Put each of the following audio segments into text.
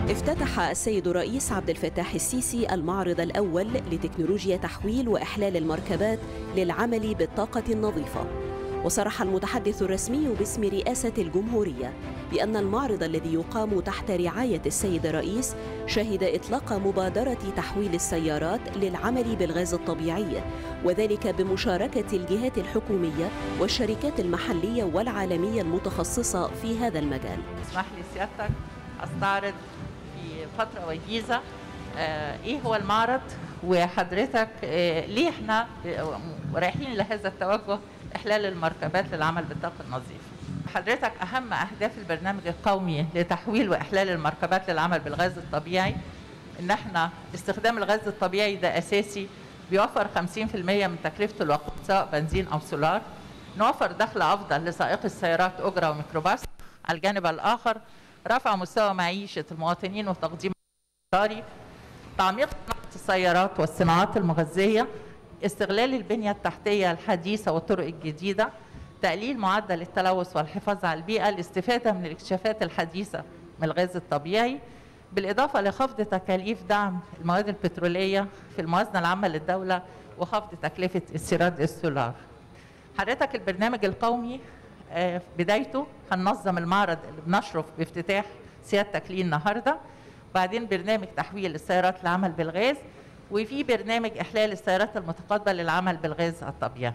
افتتح السيد الرئيس عبد الفتاح السيسي المعرض الأول لتكنولوجيا تحويل وإحلال المركبات للعمل بالطاقة النظيفة وصرح المتحدث الرسمي باسم رئاسة الجمهورية بأن المعرض الذي يقام تحت رعاية السيد الرئيس شهد إطلاق مبادرة تحويل السيارات للعمل بالغاز الطبيعي وذلك بمشاركة الجهات الحكومية والشركات المحلية والعالمية المتخصصة في هذا المجال اسمح لي سيادتك استعرض في فتره وجيزه آه، ايه هو المعرض وحضرتك آه، ليه احنا آه، رايحين لهذا التوجه احلال المركبات للعمل بالطاقه النظيفه حضرتك اهم اهداف البرنامج القومي لتحويل واحلال المركبات للعمل بالغاز الطبيعي ان احنا استخدام الغاز الطبيعي ده اساسي بيوفر 50% من تكلفه الوقود سواء بنزين او سولار نوفر دخل افضل لسائق السيارات اجره وميكروباص على الجانب الاخر رفع مستوى معيشه المواطنين وتقديم اقتصادي تعميق صناعه السيارات والصناعات المغذيه استغلال البنيه التحتيه الحديثه والطرق الجديده تقليل معدل التلوث والحفاظ على البيئه الاستفاده من الاكتشافات الحديثه من الغاز الطبيعي بالاضافه لخفض تكاليف دعم المواد البتروليه في الموازنه العامه للدوله وخفض تكلفه استيراد السولار حضرتك البرنامج القومي آه، بدايته هننظم المعرض اللي بنشرف بافتتاح سيادتك ليه النهارده بعدين برنامج تحويل السيارات للعمل بالغاز وفي برنامج احلال السيارات المتقاطبه للعمل بالغاز الطبيعي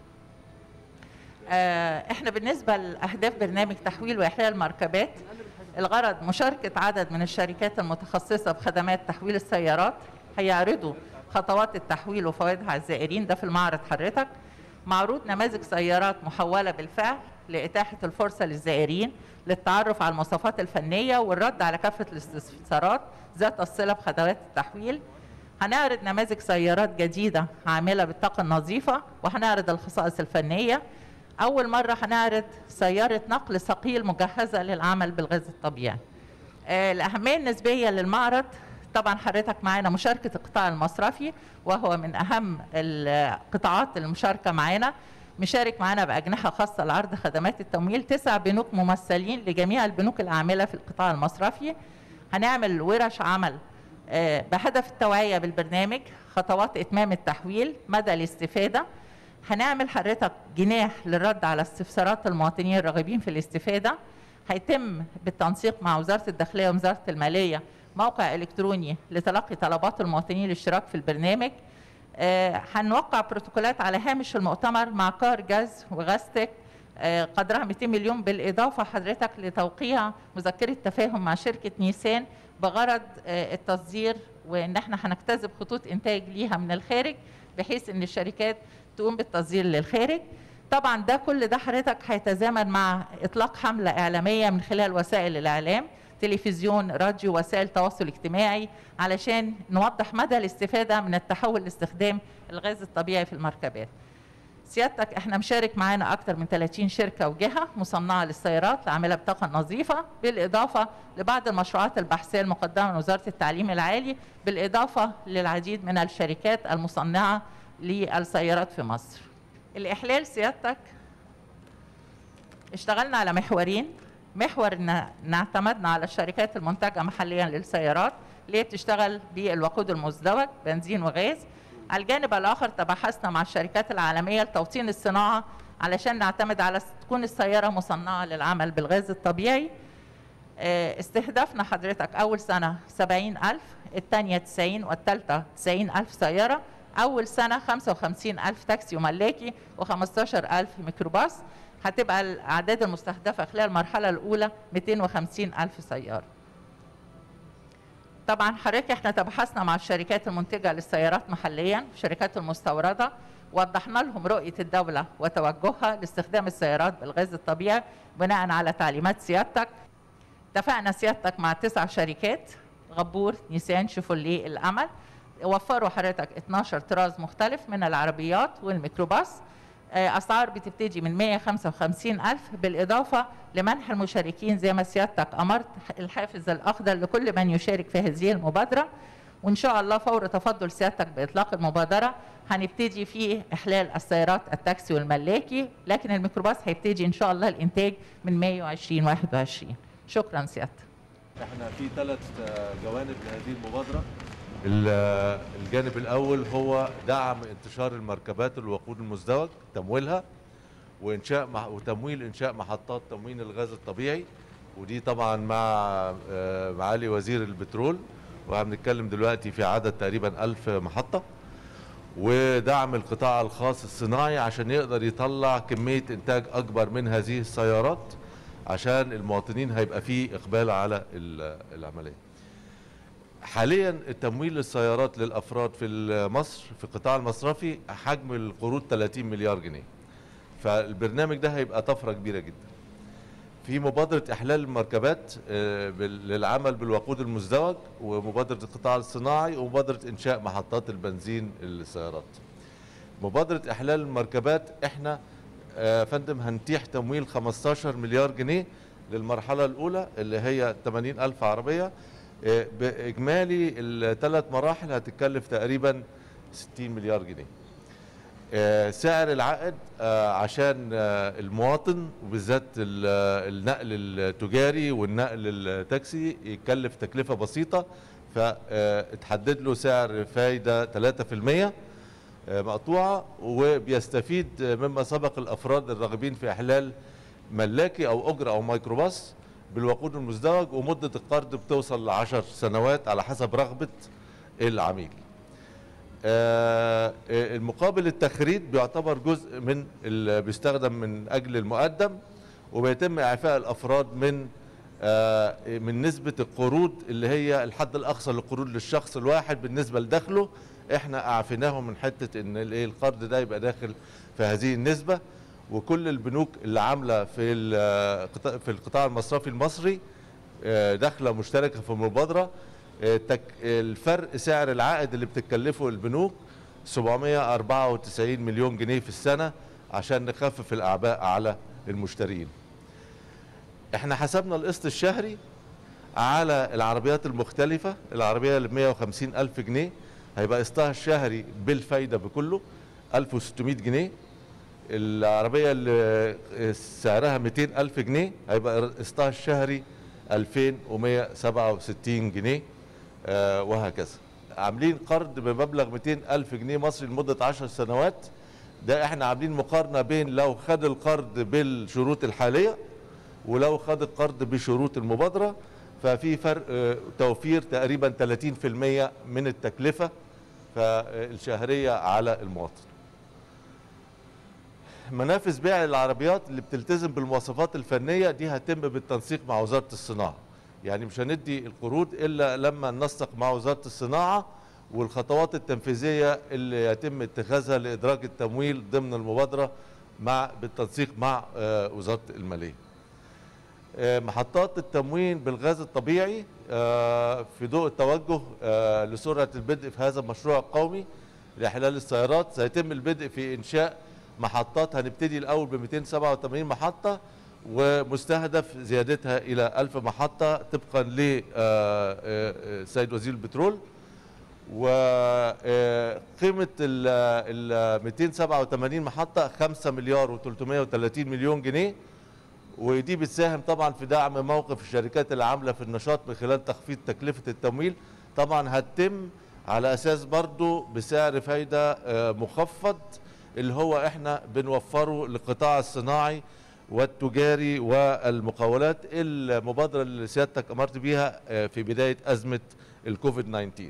آه، احنا بالنسبه لاهداف برنامج تحويل واحلال المركبات الغرض مشاركه عدد من الشركات المتخصصه بخدمات تحويل السيارات هيعرضوا خطوات التحويل وفوائدها على الزائرين ده في المعرض حضرتك معروض نماذج سيارات محوله بالفعل لاتاحه الفرصه للزائرين للتعرف على المواصفات الفنيه والرد على كافه الاستفسارات ذات الصله بخدمات التحويل هنعرض نماذج سيارات جديده عامله بالطاقه النظيفه وهنعرض الخصائص الفنيه اول مره هنعرض سياره نقل ثقيل مجهزه للعمل بالغاز الطبيعي آه، الاهميه النسبيه للمعرض طبعا حضرتك معانا مشاركه القطاع المصرفي وهو من اهم القطاعات المشاركه معانا مشارك معانا باجنحه خاصه لعرض خدمات التمويل تسع بنوك ممثلين لجميع البنوك العامله في القطاع المصرفي هنعمل ورش عمل آه، بهدف التوعيه بالبرنامج خطوات اتمام التحويل مدى الاستفاده هنعمل حضرتك جناح للرد على استفسارات المواطنين الراغبين في الاستفاده هيتم بالتنسيق مع وزاره الداخليه ووزاره الماليه موقع الكتروني لتلقي طلبات المواطنين للاشتراك في البرنامج آه، هنوقع بروتوكولات على هامش المؤتمر مع كار جاز وغاستك آه، قدرها 200 مليون بالاضافه حضرتك لتوقيع مذكره تفاهم مع شركه نيسان بغرض آه، التصدير وان احنا هنجتذب خطوط انتاج ليها من الخارج بحيث ان الشركات تقوم بالتصدير للخارج طبعا ده كل ده حضرتك هيتزامن مع اطلاق حمله اعلاميه من خلال وسائل الاعلام تلفزيون راديو وسائل تواصل اجتماعي علشان نوضح مدى الاستفاده من التحول لاستخدام الغاز الطبيعي في المركبات سيادتك احنا مشارك معانا اكثر من 30 شركه وجهه مصنعه للسيارات العامله بالطاقه النظيفه بالاضافه لبعض المشروعات البحثيه المقدمه من وزاره التعليم العالي بالاضافه للعديد من الشركات المصنعه للسيارات في مصر. الاحلال سيادتك اشتغلنا على محورين محور ان إن اعتمدنا على الشركات المنتجه محليا للسيارات اللي هي بتشتغل بالوقود المزدوج بنزين وغاز على الجانب الاخر تباحثنا مع الشركات العالميه لتوطين الصناعه علشان نعتمد على تكون السياره مصنعه للعمل بالغاز الطبيعي آه، استهدافنا حضرتك اول سنه 70000 الثانيه 90 والثالثه 90000 سياره اول سنه 55000 تاكسي وملاكي و15000 ميكروباص هتبقى الاعداد المستهدفه خلال المرحله الاولى 250000 سياره طبعا حضرتك احنا تبحثنا مع الشركات المنتجه للسيارات محليا الشركات المستورده وضحنا لهم رؤيه الدوله وتوجهها لاستخدام السيارات بالغاز الطبيعي بناء على تعليمات سيادتك اتفقنا سيادتك مع تسع شركات غبور نيسان شيفوليه الامل وفروا حضرتك 12 طراز مختلف من العربيات والميكروباص آه، اسعار بتبتدي من 155 الف بالاضافه لمنح المشاركين زي ما سيادتك امرت الحافز الاخضر لكل من يشارك في هذه المبادره وان شاء الله فور تفضل سيادتك باطلاق المبادره هنبتدي في احلال السيارات التاكسي والملاكي لكن الميكروباص هيبتدي ان شاء الله الانتاج من مايو 2021 شكرا سيادتك احنا في ثلاث جوانب لهذه المبادره ال- الجانب الاول هو دعم انتشار المركبات الوقود المزدوج تمويلها وانشاء مح- وتمويل انشاء محطات تموين الغاز الطبيعي ودي طبعا مع آه، معالي وزير البترول وهنتكلم دلوقتي في عدد تقريبا ألف محطة ودعم القطاع الخاص الصناعي عشان يقدر يطلع كمية إنتاج أكبر من هذه السيارات عشان المواطنين هيبقى فيه إقبال على ال- العملية حاليا التمويل للسيارات للأفراد في مصر في القطاع المصرفي حجم القروض 30 مليار جنيه فالبرنامج ده هيبقى طفرة كبيرة جدا في مبادرة إحلال المركبات آه، بال- للعمل بالوقود المزدوج ومبادرة القطاع الصناعي ومبادرة إنشاء محطات البنزين للسيارات مبادرة إحلال المركبات إحنا آه، يا فندم هنتيح تمويل 15 مليار جنيه للمرحلة الأولى اللي هي 80 ألف عربية آه، بإجمالي الثلاث مراحل هتتكلف تقريبا 60 مليار جنيه آه، سعر العقد آه، عشان آه، المواطن وبالذات ال- آه، النقل التجاري والنقل التاكسي يكلف تكلفة بسيطة فاتحدد له سعر فايدة 3% آه، مقطوعة وبيستفيد آه، مما سبق الأفراد الراغبين في إحلال ملاكي أو أجرة أو ميكروباص بالوقود المزدوج ومدة القرض بتوصل لعشر سنوات على حسب رغبة العميل آه، آه، المقابل التخريج بيعتبر جزء من اللي بيستخدم من اجل المقدم وبيتم اعفاء الافراد من آه، من نسبه القروض اللي هي الحد الاقصى للقروض للشخص الواحد بالنسبه لدخله احنا اعفيناهم من حته ان الايه القرض ده يبقى داخل في هذه النسبه وكل البنوك اللي عامله في القطاع- في القطاع المصرفي المصري آه، داخله مشتركه في المبادره آه، تك- الفرق سعر العائد اللي بتتكلفه البنوك 794 مليون جنيه في السنه عشان نخفف الاعباء على المشترين. احنا حسبنا القسط الشهري على العربيات المختلفه العربيه اللي ب 150 الف جنيه هيبقى قسطها الشهري بالفايده بكله 1600 جنيه العربية اللي سعرها 200 ألف جنيه هيبقى قسطها الشهري 2167 جنيه آه، وهكذا عاملين قرض بمبلغ 200 ألف جنيه مصري لمدة 10 سنوات ده احنا عاملين مقارنة بين لو خد القرض بالشروط الحالية ولو خد القرض بشروط المبادرة ففي فرق آه، توفير تقريبا 30% من التكلفة فالشهرية على المواطن منافذ بيع العربيات اللي بتلتزم بالمواصفات الفنيه دي هتتم بالتنسيق مع وزاره الصناعه يعني مش هندي القروض الا لما ننسق مع وزاره الصناعه والخطوات التنفيذيه اللي يتم اتخاذها لادراج التمويل ضمن المبادره مع بالتنسيق مع آه، وزاره الماليه آه، محطات التموين بالغاز الطبيعي آه، في ضوء التوجه آه، لسرعه البدء في هذا المشروع القومي لاحلال السيارات سيتم البدء في انشاء محطات هنبتدي الاول ب 287 محطه ومستهدف زيادتها الى 1000 محطه طبقا للسيد وزير البترول وقيمه ال 287 محطه 5 مليار و330 مليون جنيه ودي بتساهم طبعا في دعم موقف الشركات اللي عامله في النشاط من خلال تخفيض تكلفه التمويل طبعا هتتم على اساس برضو بسعر فايده آه، مخفض اللي هو احنا بنوفره للقطاع الصناعي والتجاري والمقاولات المبادره اللي سيادتك امرت بيها آه، في بدايه ازمه الكوفيد 19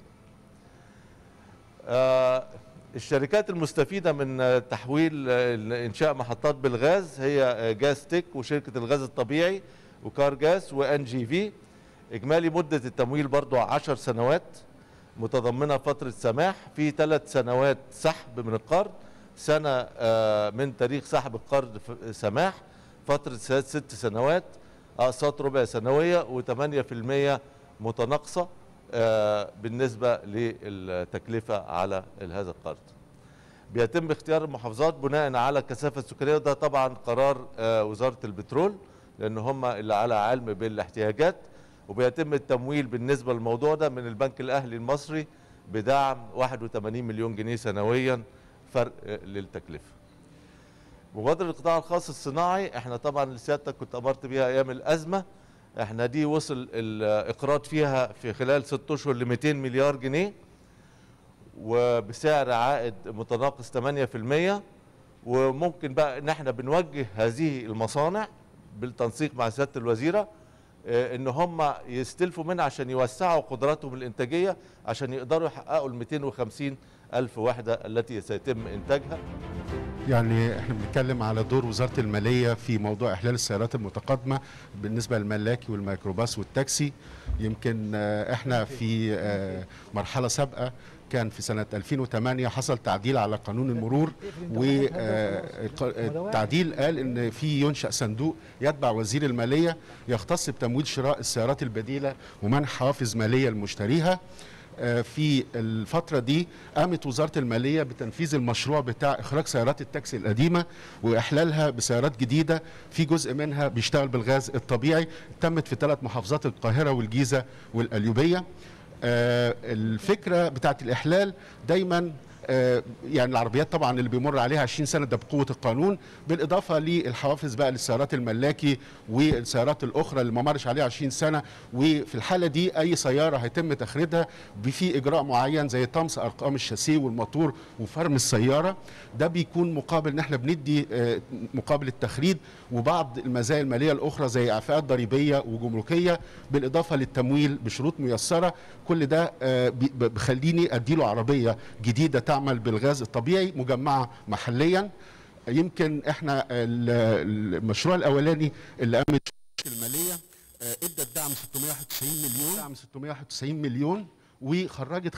آه، الشركات المستفيده من آه، تحويل آه، انشاء محطات بالغاز هي آه، جاز تك وشركه الغاز الطبيعي وكار جاز وان جي في اجمالي مده التمويل برضو 10 سنوات متضمنه فتره سماح في ثلاث سنوات سحب من القرض سنه آه، من تاريخ سحب القرض ف- سماح فتره ست ست سنوات اقساط ربع سنويه و8% متناقصه آه، بالنسبه للتكلفه على هذا القرض. بيتم اختيار المحافظات بناء على الكثافه السكانيه وده طبعا قرار آه، وزاره البترول لان هم اللي على علم بالاحتياجات وبيتم التمويل بالنسبه للموضوع ده من البنك الاهلي المصري بدعم 81 مليون جنيه سنويا فرق آه، للتكلفه. مبادره القطاع الخاص الصناعي احنا طبعا اللي سيادتك كنت امرت بيها ايام الازمه احنا دي وصل الاقراض فيها في خلال ست اشهر ل 200 مليار جنيه وبسعر عائد متناقص 8% وممكن بقى ان احنا بنوجه هذه المصانع بالتنسيق مع سياده الوزيره آه، ان هم يستلفوا منها عشان يوسعوا قدراتهم الانتاجيه عشان يقدروا يحققوا ال 250 الف وحده التي سيتم انتاجها يعني احنا بنتكلم على دور وزاره الماليه في موضوع احلال السيارات المتقدمه بالنسبه للملاكي والميكروباص والتاكسي يمكن آه، احنا في آه، مرحله سابقه كان في سنة 2008 حصل تعديل على قانون المرور والتعديل قال ان في ينشأ صندوق يتبع وزير المالية يختص بتمويل شراء السيارات البديلة ومنح حوافز مالية لمشتريها آه، في الفترة دي قامت وزارة المالية بتنفيذ المشروع بتاع إخراج سيارات التاكسي القديمة وإحلالها بسيارات جديدة في جزء منها بيشتغل بالغاز الطبيعي تمت في ثلاث محافظات القاهرة والجيزة والقليوبية آه، الفكرة بتاعت الإحلال دايما آه، يعني العربيات طبعا اللي بيمر عليها 20 سنه ده بقوه القانون بالاضافه للحوافز بقى للسيارات الملاكي والسيارات الاخرى اللي ما مرش عليها 20 سنه وفي الحاله دي اي سياره هيتم تخريجها في اجراء معين زي طمس ارقام الشاسيه والموتور وفرم السياره ده بيكون مقابل ان احنا بندي آه، مقابل التخريج وبعض المزايا الماليه الاخرى زي اعفاءات ضريبيه وجمركيه بالاضافه للتمويل بشروط ميسره كل ده آه، بي- بيخليني اديله عربيه جديده تعمل بالغاز الطبيعي مجمعه محليا يمكن احنا ال- المشروع الاولاني اللي قامت الماليه آه، ادت دعم 691 مليون دعم 691 مليون وخرجت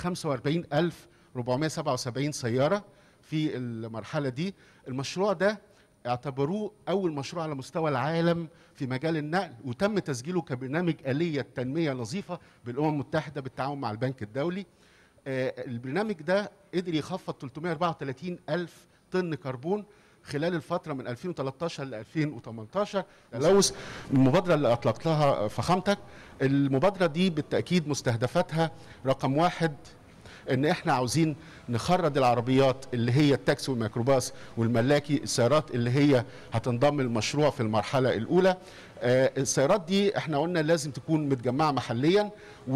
45477 سياره في المرحله دي المشروع ده اعتبروه اول مشروع على مستوى العالم في مجال النقل وتم تسجيله كبرنامج آلية تنمية نظيفة بالأمم المتحدة بالتعاون مع البنك الدولي آه، البرنامج ده قدر يخفض 334 ألف طن كربون خلال الفترة من 2013 ل 2018 تلوث المبادرة اللي أطلقتها فخامتك المبادرة دي بالتأكيد مستهدفاتها رقم واحد ان احنا عاوزين نخرج العربيات اللي هي التاكسي والميكروباص والملاكي السيارات اللي هي هتنضم للمشروع في المرحله الاولى آه، السيارات دي احنا قلنا لازم تكون متجمعه محليا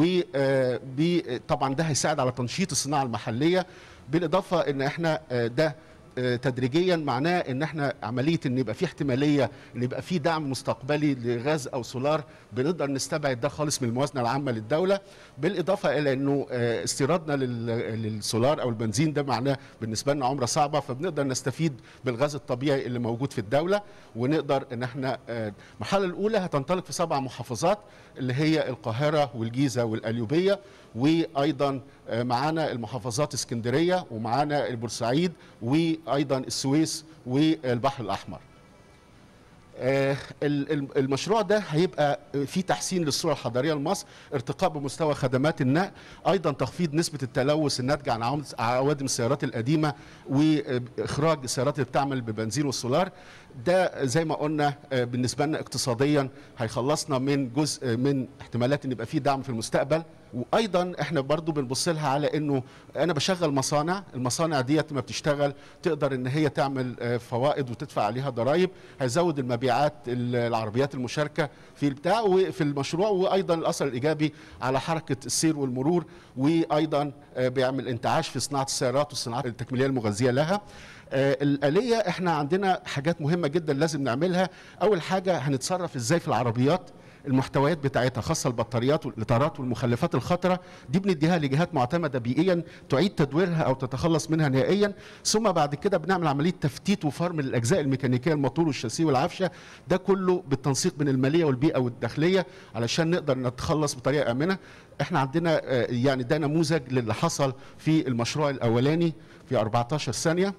وطبعا ده هيساعد على تنشيط الصناعه المحليه بالاضافه ان احنا آه، ده آه، تدريجيا معناه ان احنا عمليه ان يبقى في احتماليه ان يبقى في دعم مستقبلي لغاز او سولار بنقدر نستبعد ده خالص من الموازنه العامه للدوله بالاضافه الى انه آه، استيرادنا لل- للسولار او البنزين ده معناه بالنسبه لنا عمره صعبه فبنقدر نستفيد بالغاز الطبيعي اللي موجود في الدوله ونقدر ان احنا آه، المرحله الاولى هتنطلق في سبع محافظات اللي هي القاهره والجيزه والقليوبيه وايضا آه، معانا المحافظات اسكندريه ومعانا البورسعيد وايضا السويس والبحر الاحمر آه، ال- ال- المشروع ده هيبقى في تحسين للصوره الحضاريه لمصر ارتقاء بمستوى خدمات النقل ايضا تخفيض نسبه التلوث الناتجه عن عوام- عوادم السيارات القديمه واخراج السيارات اللي بتعمل بالبنزين والسولار ده زي ما قلنا آه، بالنسبه لنا اقتصاديا هيخلصنا من جزء من احتمالات ان يبقى في دعم في المستقبل وايضا احنا برضو بنبص لها على انه انا بشغل مصانع المصانع ديت ما بتشتغل تقدر ان هي تعمل آه، فوائد وتدفع عليها ضرائب هيزود المبيعات ال- العربيات المشاركه في البتاع وفي المشروع وايضا الاثر الايجابي على حركه السير والمرور وايضا آه، بيعمل انتعاش في صناعه السيارات والصناعات التكميليه المغذيه لها آه، الآلية احنا عندنا حاجات مهمة جدا لازم نعملها أول حاجة هنتصرف ازاي في العربيات المحتويات بتاعتها خاصة البطاريات والإطارات والمخلفات الخطرة دي بنديها لجهات معتمدة بيئيا تعيد تدويرها أو تتخلص منها نهائيا ثم بعد كده بنعمل عملية تفتيت وفرم للأجزاء الميكانيكية الموتور والشاسيه والعفشة ده كله بالتنسيق بين المالية والبيئة والداخلية علشان نقدر نتخلص بطريقة آمنة احنا عندنا آه، يعني ده نموذج للي حصل في المشروع الأولاني في 14 ثانية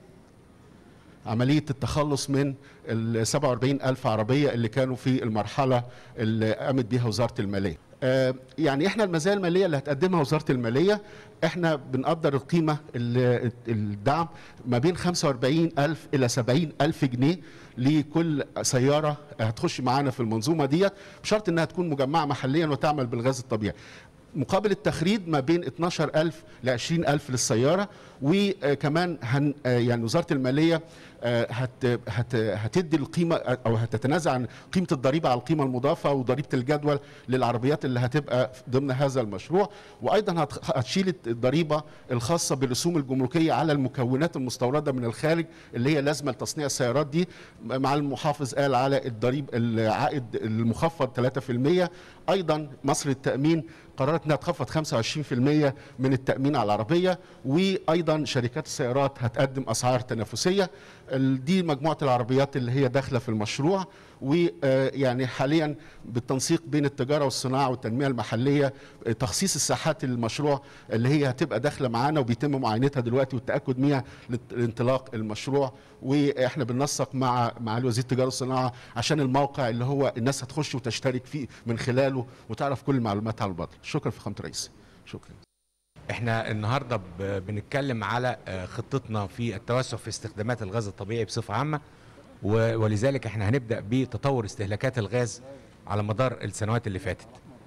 عملية التخلص من ال 47 ألف عربية اللي كانوا في المرحلة اللي قامت بيها وزارة المالية آه، يعني احنا المزايا المالية اللي هتقدمها وزارة المالية احنا بنقدر القيمة ال- الدعم ما بين 45 ألف إلى 70 ألف جنيه لكل سيارة هتخش معانا في المنظومة ديت بشرط انها تكون مجمعة محليا وتعمل بالغاز الطبيعي مقابل التخريج ما بين 12000 ل 20000 للسياره وكمان هن يعني وزاره الماليه آه، هت هت هتدي القيمه او هتتنازع عن قيمه الضريبه على القيمه المضافه وضريبه الجدول للعربيات اللي هتبقى ضمن هذا المشروع وايضا هت- هتشيل الضريبه الخاصه بالرسوم الجمركيه على المكونات المستورده من الخارج اللي هي لازمه لتصنيع السيارات دي مع المحافظ قال على الضريب العائد المخفض 3% ايضا مصر التامين قررت انها تخفض 25% من التامين على العربيه وايضا شركات السيارات هتقدم اسعار تنافسيه ال- دي مجموعه العربيات اللي هي داخله في المشروع ويعني حاليا بالتنسيق بين التجاره والصناعه والتنميه المحليه آه، تخصيص الساحات المشروع اللي هي هتبقى داخله معانا وبيتم معاينتها دلوقتي والتاكد منها لت- لانطلاق المشروع واحنا بننسق مع معالي وزير التجاره والصناعه عشان الموقع اللي هو الناس هتخش وتشترك فيه من خلاله وتعرف كل المعلومات على البطل شكرا فخامه الرئيس شكرا احنا النهارده ب- بنتكلم على آه، خطتنا في التوسع في استخدامات الغاز الطبيعي بصفه عامه و- ولذلك احنا هنبدا بتطور استهلاكات الغاز على مدار السنوات اللي فاتت.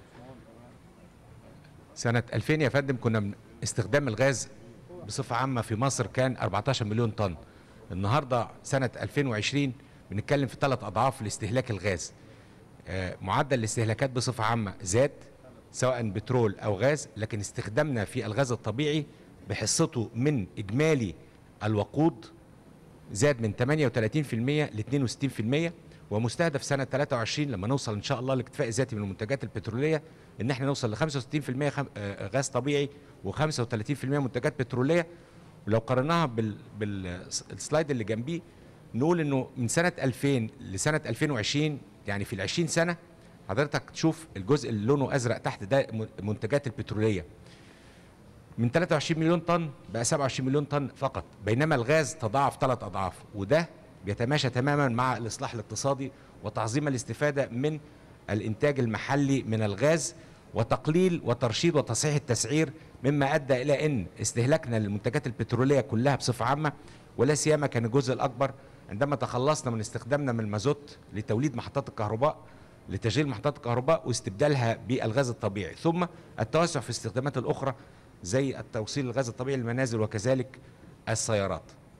سنه 2000 يا فندم كنا من استخدام الغاز بصفه عامه في مصر كان 14 مليون طن. النهارده سنه 2020 بنتكلم في ثلاث اضعاف لاستهلاك الغاز. آه، معدل الاستهلاكات بصفه عامه زاد سواء بترول او غاز لكن استخدامنا في الغاز الطبيعي بحصته من اجمالي الوقود زاد من 38% ل 62% ومستهدف سنه 23 لما نوصل ان شاء الله للاكتفاء الذاتي من المنتجات البتروليه ان احنا نوصل ل 65% خم- آه، غاز طبيعي و35% منتجات بتروليه ولو قارناها بال بالسلايد اللي جنبيه نقول انه من سنه 2000 لسنه 2020 يعني في ال 20 سنه حضرتك تشوف الجزء اللي لونه ازرق تحت ده م- منتجات البتروليه من 23 مليون طن بقى 27 مليون طن فقط بينما الغاز تضاعف ثلاث اضعاف وده بيتماشى تماما مع الاصلاح الاقتصادي وتعظيم الاستفاده من الانتاج المحلي من الغاز وتقليل وترشيد وتصحيح التسعير مما ادى الى ان استهلاكنا للمنتجات البتروليه كلها بصفه عامه ولا سيما كان الجزء الاكبر عندما تخلصنا من استخدامنا من المازوت لتوليد محطات الكهرباء لتشغيل محطات الكهرباء واستبدالها بالغاز الطبيعي ثم التوسع في الاستخدامات الاخرى زي التوصيل الغاز الطبيعي للمنازل وكذلك السيارات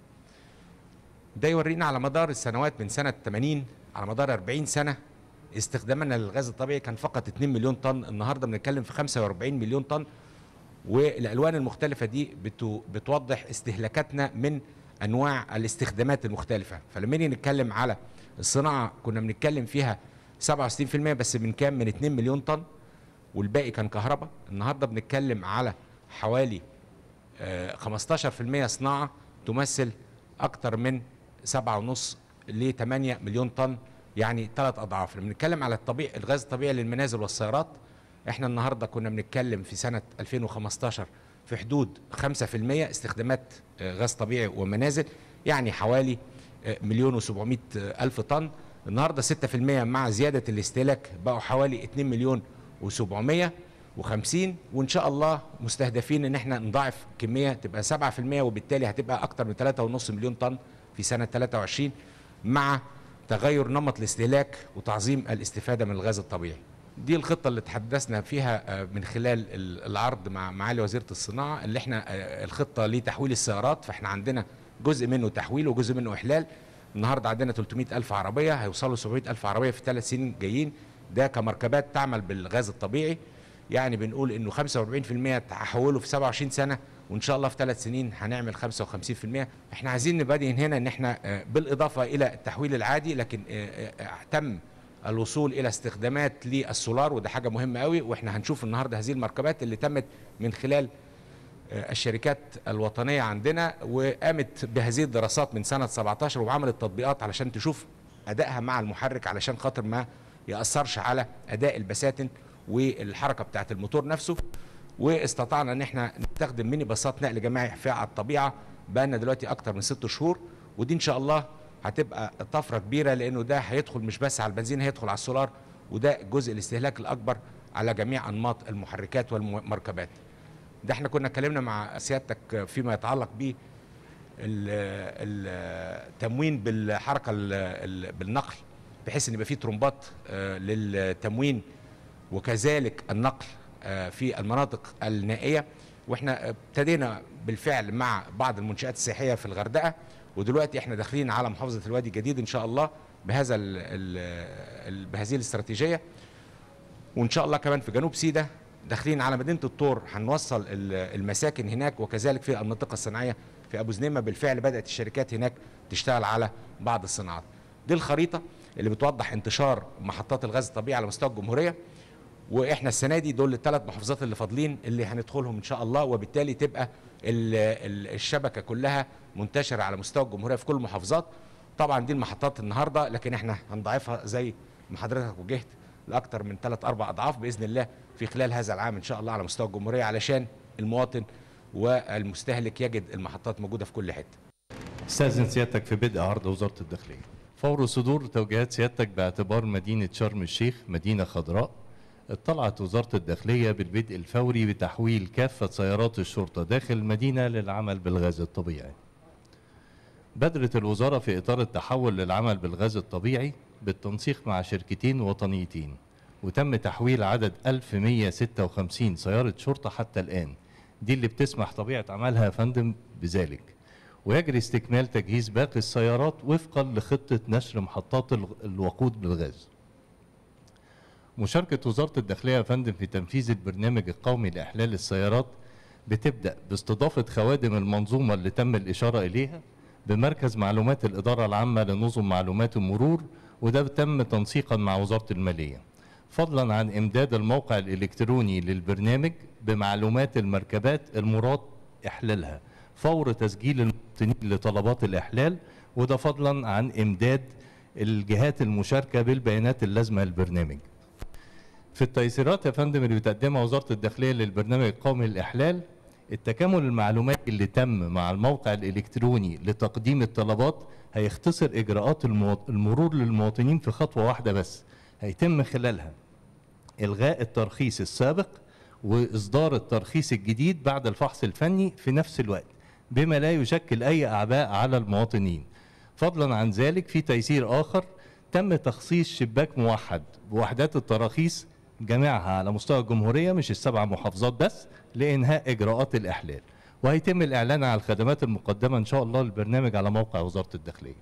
ده يورينا على مدار السنوات من سنة 80 على مدار 40 سنة استخدامنا للغاز الطبيعي كان فقط 2 مليون طن النهارده بنتكلم في 45 مليون طن والالوان المختلفه دي بتو بتوضح استهلاكاتنا من انواع الاستخدامات المختلفه فلما نيجي نتكلم على الصناعه كنا بنتكلم فيها 67% بس من كام من 2 مليون طن والباقي كان كهرباء النهارده بنتكلم على حوالي آه، 15% صناعه تمثل اكثر من 7.5 ل 8 مليون طن يعني ثلاث اضعاف لما بنتكلم على الطبيعي الغاز الطبيعي للمنازل والسيارات احنا النهارده كنا بنتكلم في سنه 2015 في حدود 5% استخدامات آه، غاز طبيعي ومنازل يعني حوالي آه، مليون و700 الف طن النهارده 6% مع زياده الاستهلاك بقوا حوالي 2 مليون و700 و50 وان شاء الله مستهدفين ان احنا نضاعف كميه تبقى 7% وبالتالي هتبقى اكتر من 3.5 مليون طن في سنه 23 مع تغير نمط الاستهلاك وتعظيم الاستفاده من الغاز الطبيعي. دي الخطه اللي تحدثنا فيها آه، من خلال ال- العرض مع معالي وزيره الصناعه اللي احنا آه، الخطه لتحويل السيارات فاحنا عندنا جزء منه تحويل وجزء منه احلال النهارده عندنا 300 الف عربيه هيوصلوا 700 الف عربيه في ثلاث سنين جايين ده كمركبات تعمل بالغاز الطبيعي يعني بنقول انه 45% تحولوا في 27 سنه وان شاء الله في ثلاث سنين هنعمل 55% احنا عايزين نبادئ هنا ان احنا آه، بالاضافه الى التحويل العادي لكن آه، آه، تم الوصول الى استخدامات للسولار وده حاجه مهمه قوي واحنا هنشوف النهارده هذه المركبات اللي تمت من خلال آه، الشركات الوطنيه عندنا وقامت بهذه الدراسات من سنه 17 وعملت تطبيقات علشان تشوف ادائها مع المحرك علشان خاطر ما ياثرش على اداء البساتين والحركه بتاعه الموتور نفسه واستطعنا ان احنا نستخدم ميني باصات نقل جماعي في على الطبيعه بقالنا دلوقتي اكتر من ست شهور ودي ان شاء الله هتبقى طفره كبيره لانه ده هيدخل مش بس على البنزين هيدخل على السولار وده جزء الاستهلاك الاكبر على جميع انماط المحركات والمركبات ده احنا كنا اتكلمنا مع سيادتك فيما يتعلق ب التموين بالحركه ال- ال- بالنقل بحيث ان يبقى في ترمبات آه، للتموين وكذلك النقل آه، في المناطق النائيه واحنا ابتدينا بالفعل مع بعض المنشات السياحيه في الغردقه ودلوقتي احنا داخلين على محافظه الوادي الجديد ان شاء الله بهذا ال ال ال بهذه الاستراتيجيه وان شاء الله كمان في جنوب سيدا داخلين على مدينه الطور هنوصل ال- المساكن هناك وكذلك في المنطقه الصناعيه في ابو زنيمه بالفعل بدات الشركات هناك تشتغل على بعض الصناعات دي الخريطه اللي بتوضح انتشار محطات الغاز الطبيعي على مستوى الجمهوريه واحنا السنه دي دول الثلاث محافظات اللي فاضلين اللي هندخلهم ان شاء الله وبالتالي تبقى ال- ال- الشبكه كلها منتشره على مستوى الجمهوريه في كل المحافظات طبعا دي المحطات النهارده لكن احنا هنضاعفها زي ما حضرتك وجهت لاكثر من ثلاث اربع اضعاف باذن الله في خلال هذا العام ان شاء الله على مستوى الجمهوريه علشان المواطن والمستهلك يجد المحطات موجوده في كل حته استاذن سيادتك في بدء عرض وزاره الداخليه. فور صدور توجيهات سيادتك باعتبار مدينه شرم الشيخ مدينه خضراء اطلعت وزاره الداخليه بالبدء الفوري بتحويل كافه سيارات الشرطه داخل المدينه للعمل بالغاز الطبيعي. بدرت الوزاره في اطار التحول للعمل بالغاز الطبيعي بالتنسيق مع شركتين وطنيتين وتم تحويل عدد 1156 سياره شرطه حتى الان. دي اللي بتسمح طبيعه عملها يا فندم بذلك. ويجري استكمال تجهيز باقي السيارات وفقا لخطة نشر محطات الغ- الوقود بالغاز مشاركة وزارة الداخلية يا فندم في تنفيذ البرنامج القومي لإحلال السيارات بتبدأ باستضافة خوادم المنظومة اللي تم الإشارة إليها بمركز معلومات الإدارة العامة لنظم معلومات المرور وده تم تنسيقا مع وزارة المالية فضلا عن إمداد الموقع الإلكتروني للبرنامج بمعلومات المركبات المراد إحلالها فور تسجيل المواطنين لطلبات الإحلال وده فضلا عن إمداد الجهات المشاركة بالبيانات اللازمة للبرنامج في التيسيرات يا فندم اللي بتقدمها وزارة الداخلية للبرنامج القومي للإحلال التكامل المعلوماتي اللي تم مع الموقع الإلكتروني لتقديم الطلبات هيختصر إجراءات المو- المرور للمواطنين في خطوة واحدة بس هيتم خلالها إلغاء الترخيص السابق وإصدار الترخيص الجديد بعد الفحص الفني في نفس الوقت بما لا يشكل أي أعباء على المواطنين فضلا عن ذلك في تيسير آخر تم تخصيص شباك موحد بوحدات التراخيص جميعها على مستوى الجمهورية مش السبع محافظات بس لإنهاء إجراءات الإحلال وهيتم الإعلان على الخدمات المقدمة إن شاء الله للبرنامج على موقع وزارة الداخلية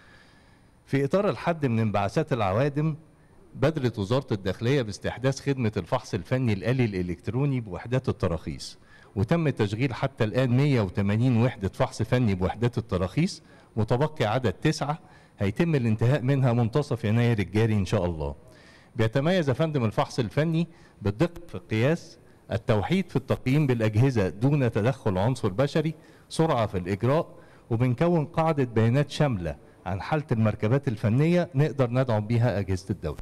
في إطار الحد من انبعاثات العوادم بدرت وزارة الداخلية باستحداث خدمة الفحص الفني الآلي الإلكتروني بوحدات التراخيص وتم تشغيل حتى الآن 180 وحدة فحص فني بوحدات التراخيص متبقي عدد تسعة هيتم الانتهاء منها منتصف يناير الجاري إن شاء الله بيتميز يا فندم الفحص الفني بالدقة في القياس التوحيد في التقييم بالأجهزة دون تدخل عنصر بشري سرعة في الإجراء وبنكون قاعدة بيانات شاملة عن حالة المركبات الفنية نقدر ندعم بيها أجهزة الدولة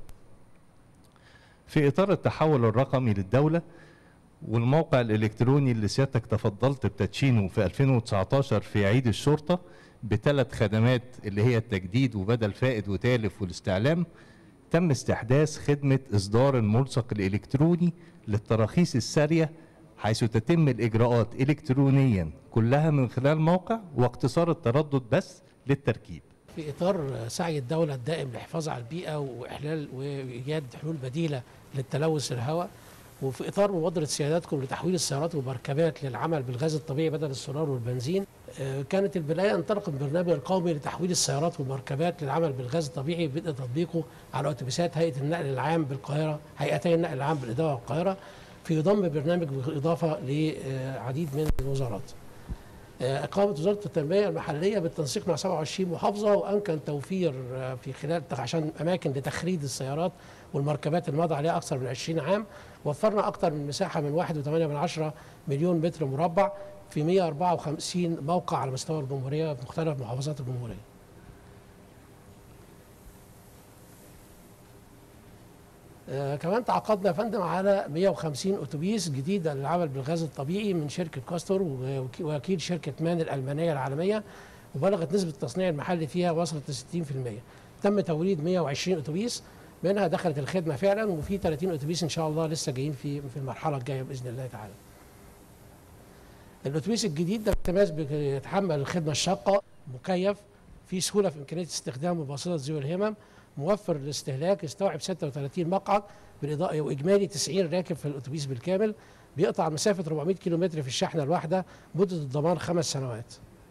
في إطار التحول الرقمي للدولة والموقع الإلكتروني اللي سيادتك تفضلت بتدشينه في 2019 في عيد الشرطة بثلاث خدمات اللي هي التجديد وبدل فائد وتالف والاستعلام تم استحداث خدمة إصدار الملصق الإلكتروني للتراخيص السارية حيث تتم الإجراءات إلكترونيا كلها من خلال موقع واقتصار التردد بس للتركيب في اطار سعي الدوله الدائم للحفاظ على البيئه واحلال وايجاد حلول بديله للتلوث الهواء وفي اطار مبادره سيادتكم لتحويل السيارات والمركبات للعمل بالغاز الطبيعي بدل السولار والبنزين آه، كانت البدايه انطلق البرنامج القومي لتحويل السيارات والمركبات للعمل بالغاز الطبيعي بدء تطبيقه على اتوبيسات هيئه النقل العام بالقاهره هيئتي النقل العام بالاداره والقاهره في ضم برنامج بالاضافه لعديد من الوزارات. آه، قامت وزاره التنميه المحليه بالتنسيق مع 27 محافظه وامكن توفير آه، في خلال عشان اماكن لتخريج السيارات والمركبات اللي مضى عليها اكثر من 20 عام وفرنا اكثر من مساحه من 1.8 مليون متر مربع في 154 موقع على مستوى الجمهوريه في مختلف محافظات الجمهوريه. آه كمان تعاقدنا يا فندم على 150 اتوبيس جديده للعمل بالغاز الطبيعي من شركه كاستور ووكي- ووكيل شركه مان الالمانيه العالميه وبلغت نسبه التصنيع المحلي فيها وصلت ل 60%. تم توريد 120 اتوبيس منها دخلت الخدمه فعلا وفي 30 اتوبيس ان شاء الله لسه جايين في في المرحله الجايه باذن الله تعالى. الاتوبيس الجديد ده بيتميز بيتحمل الخدمه الشاقه مكيف في سهوله في امكانيه استخدامه بواسطه ذوي الهمم موفر للاستهلاك يستوعب 36 مقعد بالاضاءه واجمالي 90 راكب في الاتوبيس بالكامل بيقطع مسافه 400 كيلومتر في الشحنه الواحده مده الضمان خمس سنوات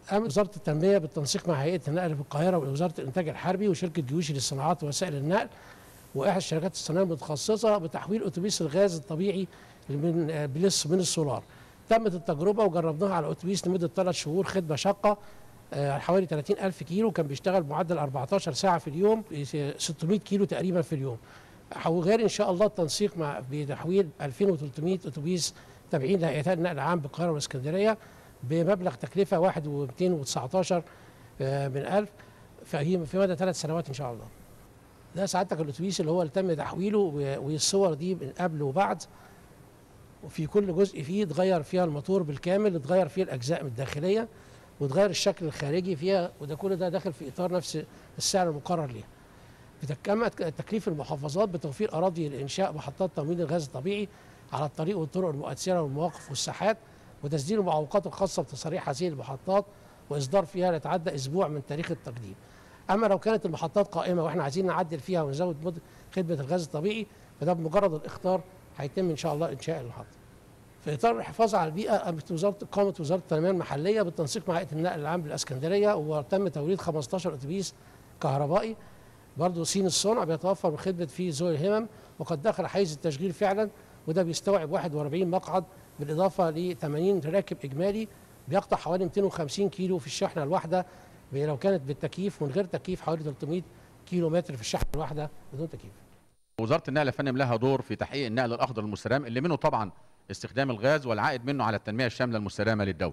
قامت وزاره التنميه بالتنسيق مع هيئه النقل في القاهره ووزاره الانتاج الحربي وشركه جيوشي للصناعات ووسائل النقل واحد الشركات الصناعيه المتخصصه بتحويل اتوبيس الغاز الطبيعي من آه، بلس من السولار. تمت التجربه وجربناها على اتوبيس لمده ثلاث شهور خدمه شاقه آه، حوالي 30 ألف كيلو كان بيشتغل معدل 14 ساعة في اليوم 600 كيلو تقريبا في اليوم وغير إن شاء الله التنسيق مع بتحويل 2300 أتوبيس تابعين لهيئتي النقل العام بالقاهرة والإسكندرية بمبلغ تكلفة 1 من ألف فهي في مدى ثلاث سنوات إن شاء الله ده سعادتك الأتوبيس اللي هو اللي تم تحويله و- والصور دي من قبل وبعد وفي كل جزء فيه اتغير فيها الموتور بالكامل اتغير فيه الأجزاء الداخلية وتغير الشكل الخارجي فيها وده كل ده داخل في اطار نفس السعر المقرر ليها. بتكمل تكليف المحافظات بتوفير اراضي لانشاء محطات تمويل الغاز الطبيعي على الطريق والطرق المؤثره والمواقف والساحات وتسجيل المعوقات الخاصه بتصاريح هذه المحطات واصدار فيها لا يتعدى اسبوع من تاريخ التقديم. اما لو كانت المحطات قائمه واحنا عايزين نعدل فيها ونزود مده خدمه الغاز الطبيعي فده بمجرد الاختار هيتم ان شاء الله انشاء المحطه. في اطار الحفاظ على البيئه قامت وزاره قامت وزاره التنميه المحليه بالتنسيق مع هيئه النقل العام بالاسكندريه وتم توريد 15 اتوبيس كهربائي برضه سين الصنع بيتوفر بخدمه في ذوي الهمم وقد دخل حيز التشغيل فعلا وده بيستوعب 41 مقعد بالاضافه ل 80 راكب اجمالي بيقطع حوالي 250 كيلو في الشحنه الواحده لو كانت بالتكييف ومن غير تكييف حوالي 300 كيلو متر في الشحنه الواحده بدون تكييف. وزاره النقل يا فندم لها دور في تحقيق النقل الاخضر المستدام اللي منه طبعا استخدام الغاز والعائد منه على التنميه الشامله المستدامه للدوله.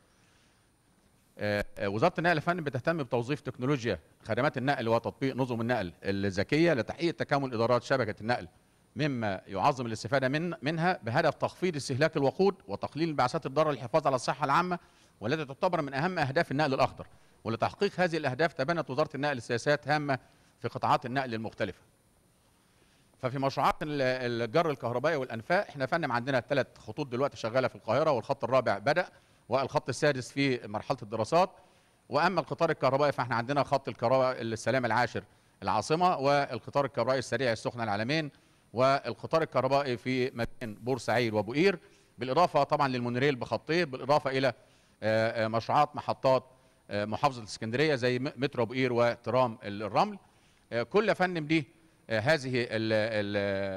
آه، آه، وزاره النقل يا فندم بتهتم بتوظيف تكنولوجيا خدمات النقل وتطبيق نظم النقل الذكيه لتحقيق تكامل ادارات شبكه النقل مما يعظم الاستفاده من منها بهدف تخفيض استهلاك الوقود وتقليل انبعاثات الضاره للحفاظ على الصحه العامه والتي تعتبر من اهم اهداف النقل الاخضر ولتحقيق هذه الاهداف تبنت وزاره النقل سياسات هامه في قطاعات النقل المختلفه. ففي مشروعات ال- الجر الكهربائي والانفاق احنا يا فندم عندنا ثلاث خطوط دلوقتي شغاله في القاهره والخط الرابع بدا والخط السادس في مرحله الدراسات واما القطار الكهربائي فاحنا عندنا خط الكهرباء السلام العاشر العاصمه والقطار الكهربائي السريع السخنه العالمين والقطار الكهربائي في مدينه بورسعيد وابو قير بالاضافه طبعا للمونوريل بخطيه بالاضافه الى آه، آه، مشروعات محطات آه، محافظه الاسكندريه زي م- مترو ابو قير وترام الرمل آه، كل يا فندم دي آه، هذه ال ال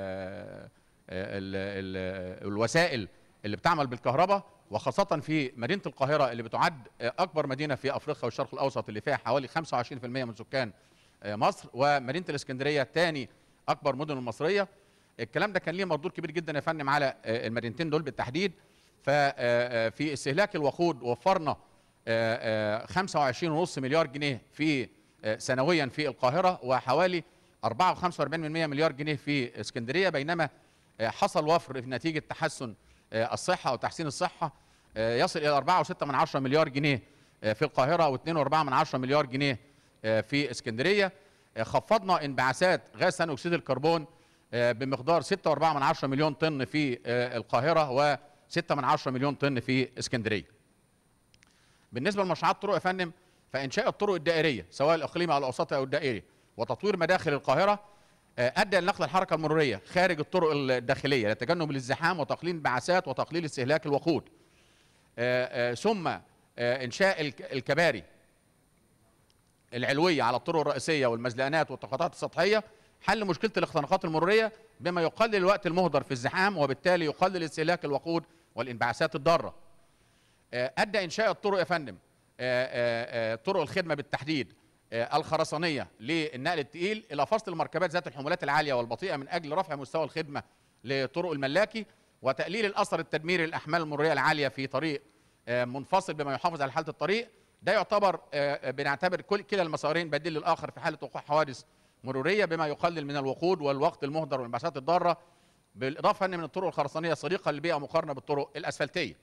ال ال الوسائل اللي بتعمل بالكهرباء وخاصة في مدينة القاهرة اللي بتعد آه، أكبر مدينة في أفريقيا والشرق الأوسط اللي فيها حوالي 25% من سكان آه، مصر ومدينة الإسكندرية ثاني أكبر مدن المصرية الكلام ده كان ليه مردود كبير جدا يا فندم على آه، المدينتين دول بالتحديد ففي استهلاك الوقود وفرنا آه، آه، 25.5 مليار جنيه في آه، سنويا في القاهرة وحوالي 4.45 مليار جنيه في اسكندرية بينما آه، حصل وفر في نتيجة تحسن آه، الصحة وتحسين الصحة آه، يصل إلى 4.6 من عشرة مليار جنيه آه، في القاهرة و2.4 من عشرة مليار جنيه آه، في اسكندرية آه، خفضنا انبعاثات غاز ثاني أكسيد الكربون آه، بمقدار 6.4 من عشرة مليون طن في آه، القاهرة و6 من عشرة مليون طن في اسكندرية بالنسبة لمشروعات الطرق يا فندم فإنشاء الطرق الدائرية سواء الإقليمي أو الأوسطي أو الدائري وتطوير مداخل القاهرة آه، أدى لنقل الحركة المرورية خارج الطرق الداخلية لتجنب الازدحام وتقليل الانبعاثات وتقليل استهلاك الوقود آه، آه، ثم آه، إنشاء الك- الكباري العلوية على الطرق الرئيسية والمزلقانات والتقاطعات السطحية حل مشكلة الاختناقات المرورية بما يقلل الوقت المهدر في الزحام وبالتالي يقلل استهلاك الوقود والانبعاثات الضارة آه، ادى انشاء الطرق يا فندم آه، آه، آه، طرق الخدمه بالتحديد آه، الخرسانيه للنقل الثقيل الى فصل المركبات ذات الحمولات العاليه والبطيئه من اجل رفع مستوى الخدمه لطرق الملاكي وتقليل الاثر التدميري للاحمال المروريه العاليه في طريق آه، منفصل بما يحافظ على حاله الطريق ده يعتبر آه، آه، بنعتبر كل كلا المسارين بديل للاخر في حاله وقوع حوادث مروريه بما يقلل من الوقود والوقت المهدر والانبعاثات الضاره بالاضافه ان من الطرق الخرسانيه صديقه للبيئه مقارنه بالطرق الاسفلتيه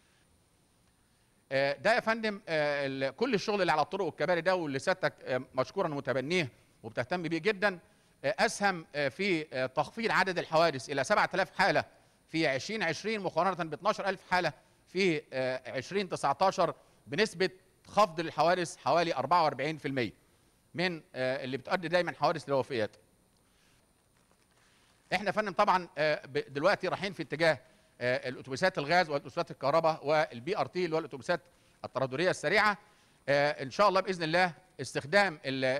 آه، ده يا فندم آه، ال- كل الشغل اللي على الطرق والكباري ده واللي سيادتك آه، مشكورا متبنيه وبتهتم بيه جدا آه، اسهم آه، في آه، تخفيض عدد الحوادث الى 7000 حاله في 2020 مقارنه ب 12000 حاله في آه، 2019 بنسبه خفض الحوادث حوالي 44% من آه، اللي بتؤدي دايما حوادث للوفيات. احنا يا فندم طبعا آه، ب- دلوقتي رايحين في اتجاه آه، الاتوبيسات الغاز والاتوبيسات الكهرباء والبي ار تي اللي هو الاتوبيسات التردديه السريعه آه، ان شاء الله باذن الله استخدام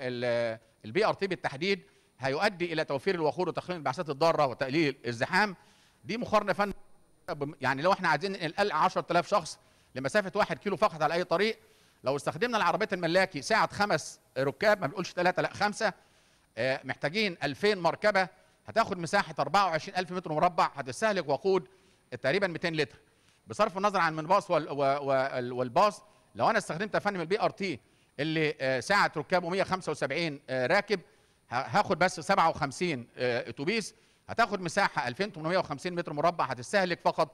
البي ار تي بالتحديد هيؤدي الى توفير الوقود وتقليل الانبعاثات الضاره وتقليل الزحام دي مقارنه فن يعني لو احنا عايزين ننقل 10000 شخص لمسافه 1 كيلو فقط على اي طريق لو استخدمنا العربيات الملاكي ساعه خمس ركاب ما بنقولش ثلاثه لا خمسه آه، محتاجين 2000 مركبه هتاخد مساحه 24000 متر مربع هتستهلك وقود تقريبا 200 لتر بصرف النظر عن المنباص وال- و- وال- والباص لو انا استخدمت يا فندم البي ار تي اللي آه، ساعه ركابه 175 آه، راكب ه- هاخد بس 57 آه، اتوبيس هتاخد مساحه 2850 متر مربع هتستهلك فقط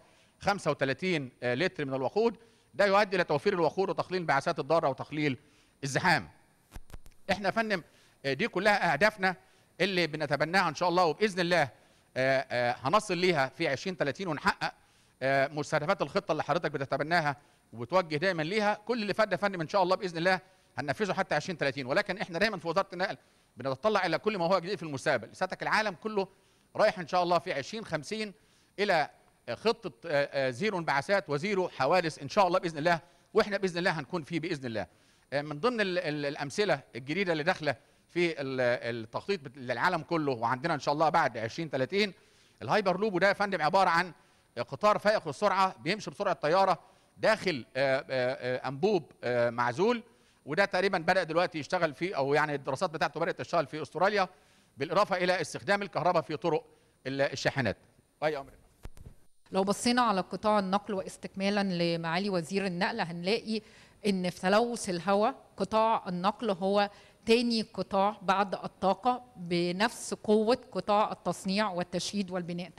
35 آه، لتر من الوقود ده يؤدي الى توفير الوقود وتقليل الانبعاثات الضاره وتقليل الزحام احنا يا فندم آه، دي كلها اهدافنا اللي بنتبناها ان شاء الله وباذن الله آه، آه، هنصل ليها في 2030 ونحقق آه، مستهدفات الخطه اللي حضرتك بتتبناها وبتوجه دايما ليها كل اللي فات ده يا فندم ان شاء الله باذن الله هننفذه حتى 2030 ولكن احنا دايما في وزاره النقل بنتطلع الى كل ما هو جديد في المستقبل ساتك العالم كله رايح ان شاء الله في 2050 الى آه، خطه آه، آه، زيرو انبعاثات وزيرو حوادث ان شاء الله باذن الله واحنا باذن الله هنكون فيه باذن الله آه، من ضمن ال- ال- الامثله الجديده اللي داخله في ال- التخطيط بت- للعالم كله وعندنا ان شاء الله بعد 2030 الهايبر لوب وده يا فندم عباره عن قطار فائق السرعه بيمشي بسرعه طياره داخل آه، آه، آه، انبوب آه، معزول وده تقريبا بدا دلوقتي يشتغل فيه او يعني الدراسات بتاعته بدات تشتغل في استراليا بالاضافه الى استخدام الكهرباء في طرق ال- الشاحنات اي امر لو بصينا على قطاع النقل واستكمالا لمعالي وزير النقل هنلاقي ان في تلوث الهواء قطاع النقل هو تاني قطاع بعد الطاقة بنفس قوة قطاع التصنيع والتشييد والبناء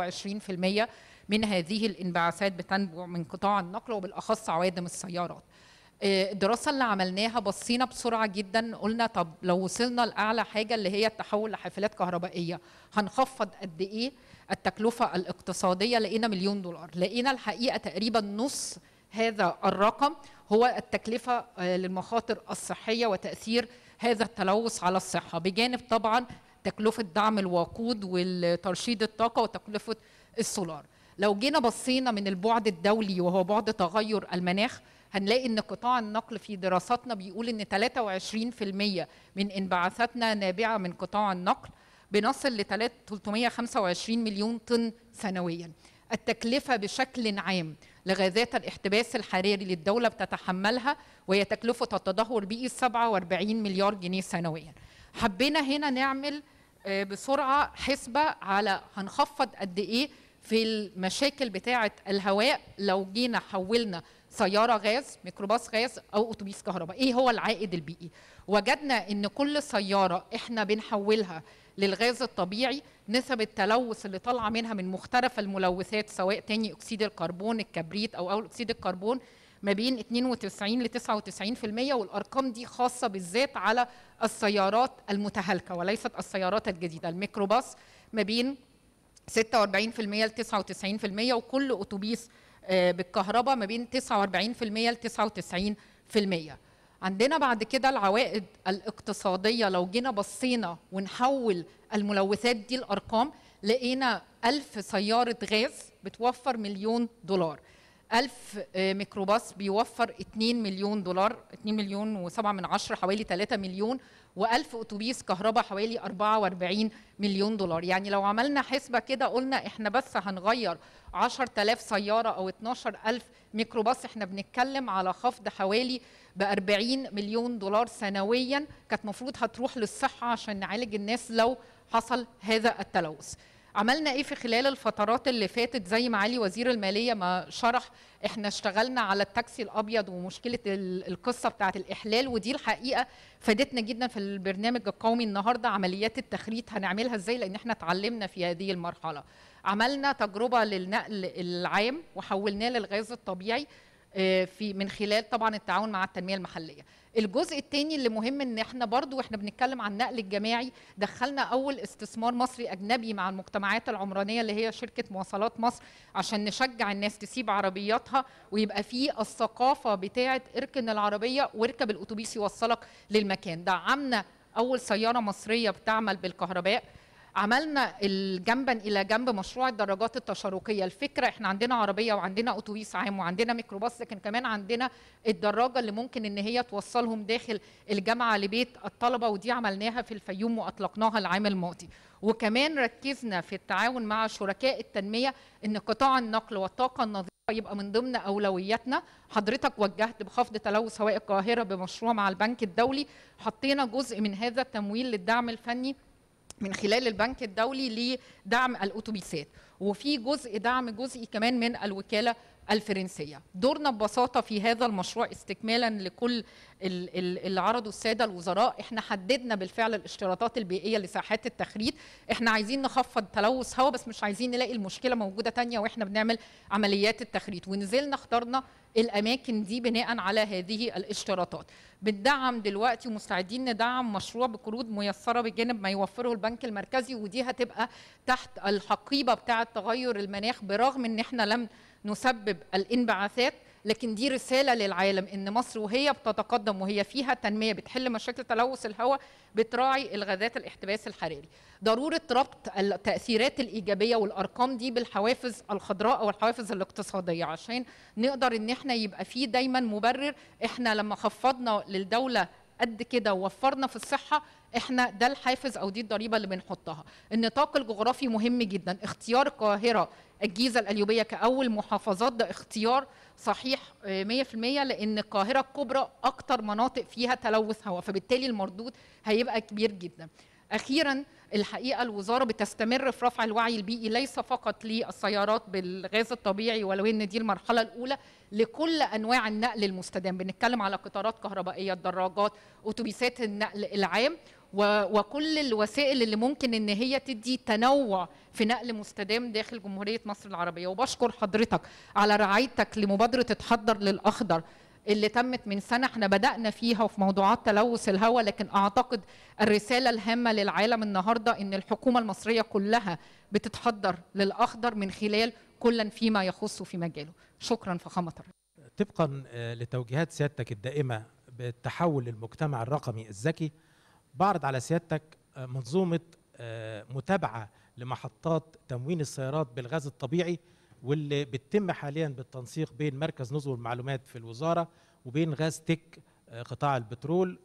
23% من هذه الانبعاثات بتنبع من قطاع النقل وبالأخص عوادم السيارات آه، الدراسة اللي عملناها بصينا بسرعة جدا قلنا طب لو وصلنا لأعلى حاجة اللي هي التحول لحافلات كهربائية هنخفض قد إيه التكلفة الاقتصادية لقينا مليون دولار لقينا الحقيقة تقريبا نص هذا الرقم هو التكلفة آه، للمخاطر الصحية وتأثير هذا التلوث على الصحة بجانب طبعا تكلفة دعم الوقود والترشيد الطاقة وتكلفة السولار لو جينا بصينا من البعد الدولي وهو بعد تغير المناخ هنلاقي ان قطاع النقل في دراساتنا بيقول ان 23% من انبعاثاتنا نابعه من قطاع النقل بنصل ل 325 مليون طن سنويا التكلفه بشكل عام لغازات الاحتباس الحراري اللي الدوله بتتحملها وهي تكلفه التدهور البيئي 47 مليار جنيه سنويا حبينا هنا نعمل آه، بسرعه حسبه على هنخفض قد ايه في المشاكل بتاعه الهواء لو جينا حولنا سياره غاز ميكروباص غاز او اتوبيس كهرباء ايه هو العائد البيئي وجدنا ان كل سياره احنا بنحولها للغاز الطبيعي نسب التلوث اللي طالعه منها من مختلف الملوثات سواء تاني اكسيد الكربون الكبريت او اول اكسيد الكربون ما بين 92 ل 99% والارقام دي خاصه بالذات على السيارات المتهالكه وليست السيارات الجديده الميكروباص ما بين 46% ل 99% وكل اتوبيس آه، بالكهرباء ما بين 49% ل 99% عندنا بعد كده العوائد الاقتصادية لو جينا بصينا ونحول الملوثات دي الأرقام لقينا ألف سيارة غاز بتوفر مليون دولار ألف آه، ميكروباص بيوفر 2 مليون دولار 2 مليون و7 من عشرة حوالي 3 مليون و1000 أتوبيس كهرباء حوالي 44 مليون دولار يعني لو عملنا حسبة كده قلنا إحنا بس هنغير 10000 سيارة أو 12000 ميكروباص إحنا بنتكلم على خفض حوالي ب 40 مليون دولار سنويا كانت مفروض هتروح للصحة عشان نعالج الناس لو حصل هذا التلوث عملنا ايه في خلال الفترات اللي فاتت زي معالي وزير الماليه ما شرح احنا اشتغلنا على التاكسي الابيض ومشكله ال- القصه بتاعه الاحلال ودي الحقيقه فادتنا جدا في البرنامج القومي النهارده عمليات التخريط هنعملها ازاي لان احنا اتعلمنا في هذه المرحله عملنا تجربه للنقل العام وحولناه للغاز الطبيعي آه، في من خلال طبعا التعاون مع التنميه المحليه الجزء الثاني اللي مهم ان احنا برضو واحنا بنتكلم عن النقل الجماعي دخلنا اول استثمار مصري اجنبي مع المجتمعات العمرانيه اللي هي شركه مواصلات مصر عشان نشجع الناس تسيب عربياتها ويبقى في الثقافه بتاعه اركن العربيه واركب الاتوبيس يوصلك للمكان دعمنا اول سياره مصريه بتعمل بالكهرباء عملنا الجنبا الى جنب مشروع الدراجات التشاركيه الفكره احنا عندنا عربيه وعندنا اتوبيس عام وعندنا ميكروباص لكن كمان عندنا الدراجه اللي ممكن ان هي توصلهم داخل الجامعه لبيت الطلبه ودي عملناها في الفيوم واطلقناها العام الماضي وكمان ركزنا في التعاون مع شركاء التنميه ان قطاع النقل والطاقه النظيفه يبقى من ضمن اولوياتنا حضرتك وجهت بخفض تلوث هواء القاهره بمشروع مع البنك الدولي حطينا جزء من هذا التمويل للدعم الفني من خلال البنك الدولي لدعم الاتوبيسات وفي جزء دعم جزئي كمان من الوكاله الفرنسيه دورنا ببساطه في هذا المشروع استكمالا لكل ال- ال- اللي عرضوا الساده الوزراء احنا حددنا بالفعل الاشتراطات البيئيه لساحات التخريط احنا عايزين نخفض تلوث هواء بس مش عايزين نلاقي المشكله موجوده تانية واحنا بنعمل عمليات التخريط ونزلنا اخترنا الاماكن دي بناء على هذه الاشتراطات بندعم دلوقتي ومستعدين ندعم مشروع بقروض ميسره بجانب ما يوفره البنك المركزي ودي هتبقى تحت الحقيبه بتاعه تغير المناخ برغم ان احنا لم نسبب الانبعاثات لكن دي رساله للعالم ان مصر وهي بتتقدم وهي فيها تنميه بتحل مشاكل تلوث الهواء بتراعي الغازات الاحتباس الحراري ضروره ربط التاثيرات الايجابيه والارقام دي بالحوافز الخضراء او الحوافز الاقتصاديه عشان نقدر ان احنا يبقى في دايما مبرر احنا لما خفضنا للدوله قد كده ووفرنا في الصحه احنا ده الحافز او دي الضريبه اللي بنحطها النطاق الجغرافي مهم جدا اختيار القاهره الجيزه القليوبيه كاول محافظات ده اختيار صحيح آه، 100% لان القاهره الكبرى اكتر مناطق فيها تلوث هواء فبالتالي المردود هيبقى كبير جدا اخيرا الحقيقه الوزاره بتستمر في رفع الوعي البيئي ليس فقط للسيارات بالغاز الطبيعي ولو ان دي المرحله الاولى لكل انواع النقل المستدام بنتكلم على قطارات كهربائيه الدراجات اتوبيسات النقل العام و- وكل الوسائل اللي ممكن ان هي تدي تنوع في نقل مستدام داخل جمهوريه مصر العربيه وبشكر حضرتك على رعايتك لمبادره اتحضر للاخضر اللي تمت من سنه احنا بدانا فيها في موضوعات تلوث الهواء لكن اعتقد الرساله الهامه للعالم النهارده ان الحكومه المصريه كلها بتتحضر للاخضر من خلال كلا فيما يخص في مجاله شكرا فخامه الرئيس طبقا آه، لتوجيهات سيادتك الدائمه بالتحول للمجتمع الرقمي الذكي بعرض على سيادتك آه، منظومه آه، متابعه لمحطات تموين السيارات بالغاز الطبيعي واللي بتتم حاليا بالتنسيق بين مركز نظم المعلومات في الوزاره وبين غاز تك آه، قطاع البترول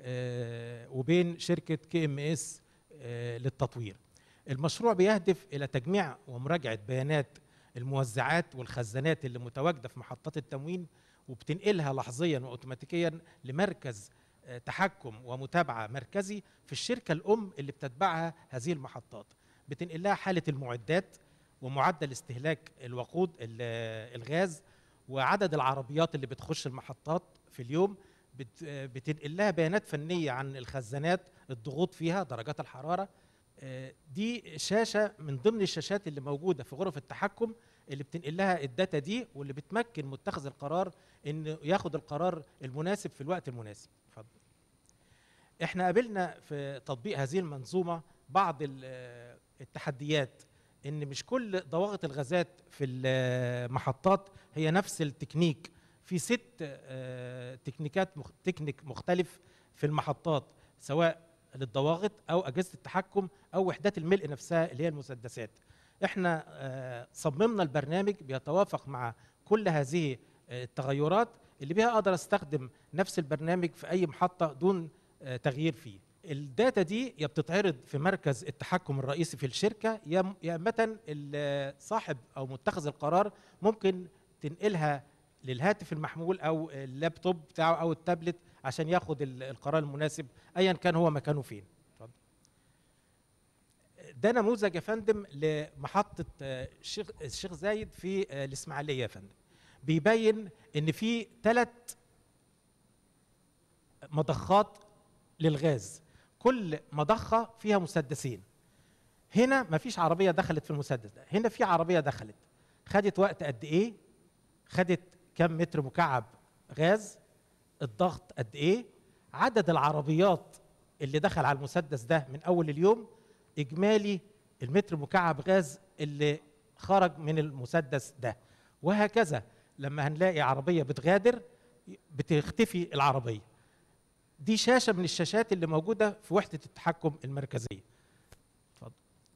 آه، وبين شركه كي ام اس للتطوير. المشروع بيهدف الى تجميع ومراجعه بيانات الموزعات والخزانات اللي متواجده في محطات التموين وبتنقلها لحظيا واوتوماتيكيا لمركز آه، تحكم ومتابعه مركزي في الشركه الام اللي بتتبعها هذه المحطات بتنقل لها حاله المعدات ومعدل استهلاك الوقود ال- الغاز وعدد العربيات اللي بتخش المحطات في اليوم بت- آه، بتنقل لها بيانات فنيه عن الخزانات الضغوط فيها درجات الحراره آه، دي شاشه من ضمن الشاشات اللي موجوده في غرف التحكم اللي بتنقل لها الداتا دي واللي بتمكن متخذ القرار انه ياخد القرار المناسب في الوقت المناسب اتفضل احنا قابلنا في تطبيق هذه المنظومه بعض ال- آه، التحديات ان مش كل ضواغط الغازات في المحطات هي نفس التكنيك في ست آه، تكنيكات مخ- تكنيك مختلف في المحطات سواء للضواغط او اجهزه التحكم او وحدات الملء نفسها اللي هي المسدسات احنا آه، صممنا البرنامج بيتوافق مع كل هذه آه، التغيرات اللي بيها اقدر استخدم نفس البرنامج في اي محطه دون آه، تغيير فيه الداتا دي يا بتتعرض في مركز التحكم الرئيسي في الشركه يا يا اما ال- صاحب او متخذ القرار ممكن تنقلها للهاتف المحمول او اللابتوب بتاعه او التابلت عشان ياخد ال- القرار المناسب ايا كان هو مكانه فين اتفضل. ده نموذج يا فندم لمحطه آه، الشيخ الشيخ زايد في آه، الاسماعيليه يا فندم بيبين ان في ثلاث مضخات للغاز كل مضخه فيها مسدسين هنا مفيش عربيه دخلت في المسدس ده هنا في عربيه دخلت خدت وقت قد ايه خدت كم متر مكعب غاز الضغط قد ايه عدد العربيات اللي دخل على المسدس ده من اول اليوم اجمالي المتر مكعب غاز اللي خرج من المسدس ده وهكذا لما هنلاقي عربيه بتغادر بتختفي العربيه دي شاشه من الشاشات اللي موجوده في وحده التحكم المركزيه اتفضل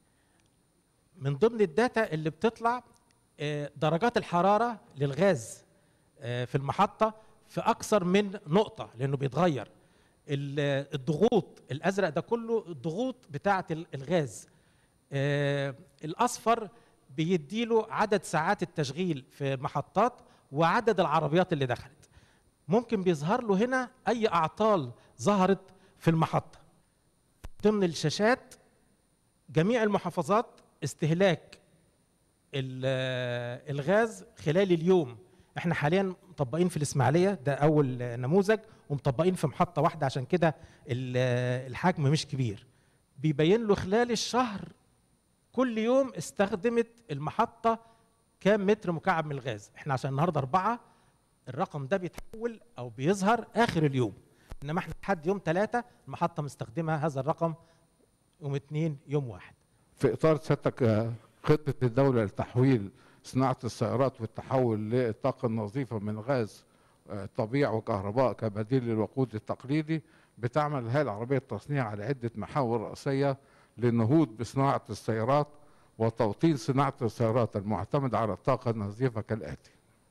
من ضمن الداتا اللي بتطلع آه، درجات الحراره للغاز آه، في المحطه في اكثر من نقطه لانه بيتغير ال- الضغوط الازرق ده كله الضغوط بتاعه ال- الغاز آه، الاصفر بيديله عدد ساعات التشغيل في محطات وعدد العربيات اللي دخلت ممكن بيظهر له هنا اي اعطال ظهرت في المحطه ضمن الشاشات جميع المحافظات استهلاك ال- الغاز خلال اليوم احنا حاليا مطبقين في الاسماعيليه ده اول نموذج ومطبقين في محطه واحده عشان كده ال- الحجم مش كبير بيبين له خلال الشهر كل يوم استخدمت المحطه كام متر مكعب من الغاز احنا عشان النهارده أربعة الرقم ده بيتحول او بيظهر اخر اليوم انما احنا لحد يوم ثلاثة المحطه مستخدمه هذا الرقم يوم اثنين يوم واحد في اطار سيادتك آه، خطه الدوله لتحويل صناعه السيارات والتحول للطاقه النظيفه من غاز آه، طبيعي وكهرباء كبديل للوقود التقليدي بتعمل الهيئه العربيه للتصنيع على عده محاور رئيسيه للنهوض بصناعه السيارات وتوطين صناعه السيارات المعتمده على الطاقه النظيفه كالاتي.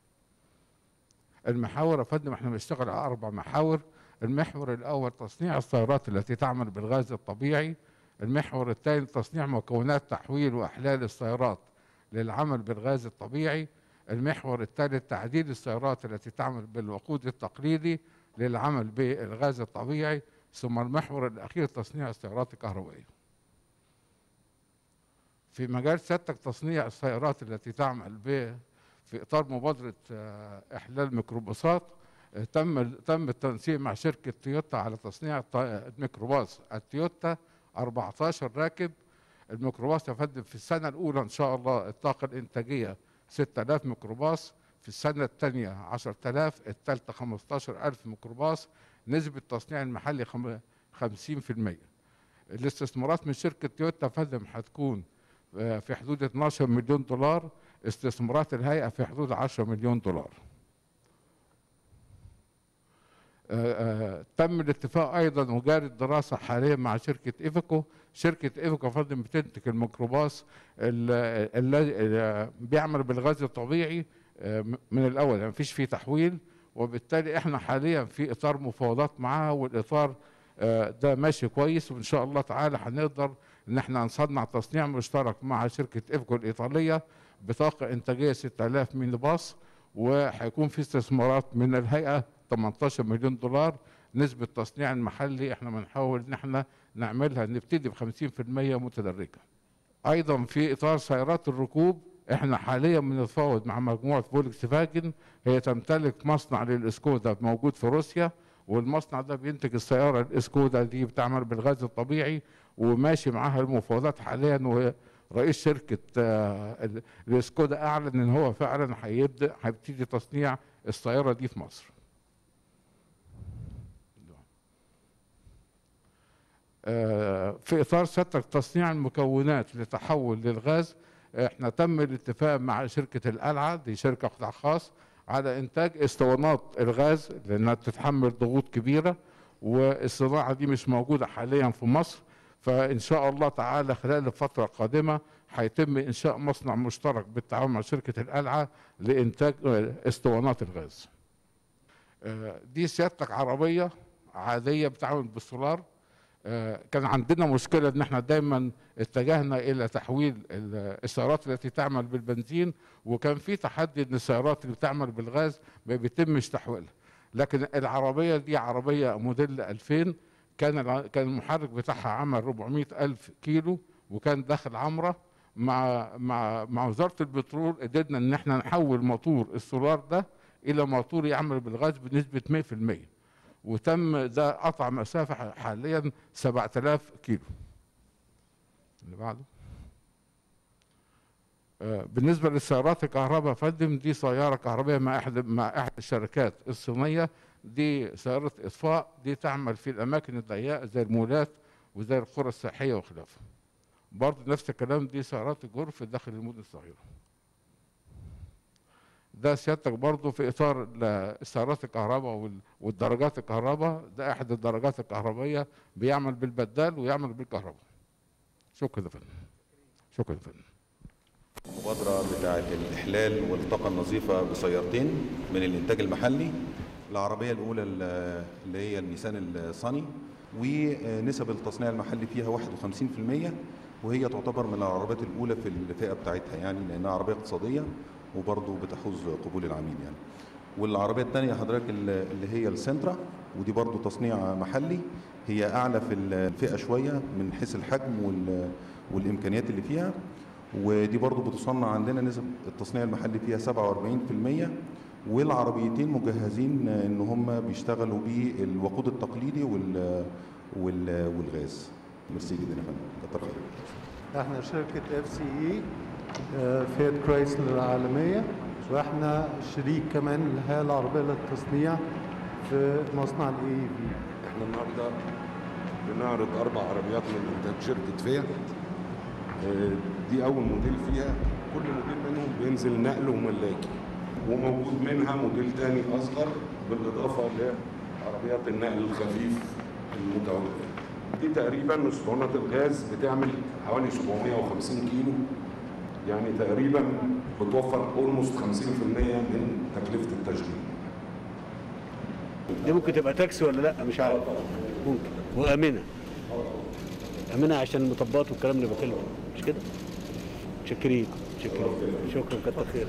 المحاور يا فندم احنا بنشتغل على اربع محاور المحور الاول تصنيع السيارات التي تعمل بالغاز الطبيعي المحور الثاني تصنيع مكونات تحويل واحلال السيارات للعمل بالغاز الطبيعي المحور الثالث تعديل السيارات التي تعمل بالوقود التقليدي للعمل بالغاز الطبيعي ثم المحور الاخير تصنيع السيارات الكهربائيه في مجال سيادتك تصنيع السيارات التي تعمل ب في اطار مبادره آه، احلال ميكروباصات آه، تم تم التنسيق مع شركه تويوتا على تصنيع الط- الميكروباص التويوتا 14 راكب الميكروباص يا فندم في السنه الاولى ان شاء الله الطاقه الانتاجيه 6000 ميكروباص في السنه الثانيه 10000 الثالثه 15000 ميكروباص نسبه التصنيع المحلي خم- 50% الاستثمارات من شركه تويوتا يا فندم هتكون آه، في حدود 12 مليون دولار استثمارات الهيئه في حدود 10 مليون دولار آه، آه، تم الاتفاق ايضا وجاري الدراسه حاليا مع شركه ايفيكو شركه ايفيكو يا فندم بتنتج الميكروباص الذي بيعمل بالغاز الطبيعي آه، م- من الاول يعني مفيش فيه تحويل وبالتالي احنا حاليا في اطار مفاوضات معاها والاطار آه، ده ماشي كويس وان شاء الله تعالى هنقدر ان احنا نصنع تصنيع مشترك مع شركه ايفكو الايطاليه بطاقه انتاجيه 6000 ميني باص وهيكون في استثمارات من الهيئه 18 مليون دولار نسبه تصنيع المحلي احنا بنحاول ان احنا نعملها نبتدي ب 50% متدرجه. ايضا في اطار سيارات الركوب احنا حاليا بنتفاوض مع مجموعه فولكس فاجن هي تمتلك مصنع للاسكودا موجود في روسيا والمصنع ده بينتج السياره الاسكودا دي بتعمل بالغاز الطبيعي وماشي معاها المفاوضات حاليا ورئيس شركه آه، ال- الاسكودا اعلن ان هو فعلا هيبدا هيبتدي تصنيع السياره دي في مصر. آه، في اطار سيادتك تصنيع المكونات لتحول للغاز احنا تم الاتفاق مع شركه القلعه دي شركه قطاع خاص على انتاج اسطوانات الغاز لانها بتتحمل ضغوط كبيره والصناعه دي مش موجوده حاليا في مصر فان شاء الله تعالى خلال الفتره القادمه هيتم انشاء مصنع مشترك بالتعاون مع شركه القلعه لانتاج آه، اسطوانات الغاز. آه، دي سيادتك عربيه عاديه بتعمل بالسولار آه، كان عندنا مشكله ان احنا دايما اتجهنا الى تحويل ال- السيارات التي تعمل بالبنزين وكان في تحدي ان السيارات اللي بتعمل بالغاز ما بيتمش تحويلها لكن العربيه دي عربيه موديل 2000 كان الع- كان المحرك بتاعها عمل 400 الف كيلو وكان داخل عمره مع مع مع وزاره البترول قدرنا ان احنا نحول موتور السولار ده الى موتور يعمل بالغاز بنسبه 100% وتم ده قطع مسافه حاليا 7000 كيلو اللي بعده آه، بالنسبه للسيارات الكهرباء يا فندم دي سياره كهربائيه مع احد مع احد الشركات الصينيه دي سياره اطفاء دي تعمل في الاماكن الضيقه زي المولات وزي القرى السياحيه وخلافه برضه نفس الكلام دي سيارات الجرف داخل المدن الصغيره ده سيادتك برضه في اطار ال- السيارات الكهرباء وال- والدراجات الكهرباء ده احد الدراجات الكهربائيه بيعمل بالبدال ويعمل بالكهرباء شكرا يا فندم شكرا يا فندم المبادرة بتاعة الإحلال والطاقة النظيفة بسيارتين من الإنتاج المحلي العربية الأولى اللي هي النيسان الصني ونسب التصنيع المحلي فيها 51% وهي تعتبر من العربيات الأولى في الفئة بتاعتها يعني لأنها عربية اقتصادية وبرضه بتحوز قبول العميل يعني والعربية الثانية حضرتك اللي هي السنترا ودي برضه تصنيع محلي هي أعلى في الفئة شوية من حيث الحجم وال والإمكانيات اللي فيها ودي برضو بتصنع عندنا نسب التصنيع المحلي فيها 47% والعربيتين مجهزين ان هم بيشتغلوا بالوقود التقليدي وال وال والغاز ميرسي جدا يا فندم كتر خيرك احنا شركة اف سي اي فيات كرايسلر العالمية واحنا شريك كمان للهيئة العربية للتصنيع في مصنع الاي في احنا النهارده بنعرض اربع عربيات من انتاج شركه فيات دي اول موديل فيها كل موديل منهم بينزل نقل وملاكي وموجود منها موديل تاني اصغر بالاضافه لعربيات النقل الخفيف المتوازن دي تقريبا اسطوانات الغاز بتعمل حوالي 750 كيلو يعني تقريبا بتوفر اولموست 50% من تكلفه التشغيل دي ممكن تبقى تاكسي ولا لا مش عارف ممكن وامنه امنه عشان المطبات والكلام اللي بكلمه مش كده متشكرين متشكرين شكرا كتر خير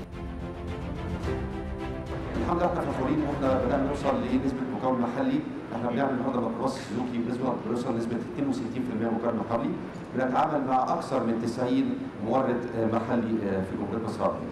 الحمد لله احنا فخورين ان احنا بدانا نوصل لنسبه مكون محلي احنا بنعمل النهارده ميكروباص سلوكي بنسبه بنوصل لنسبه 62% مكون محلي بنتعامل مع اكثر من 90 مورد محلي في جمهوريه مصر العربيه.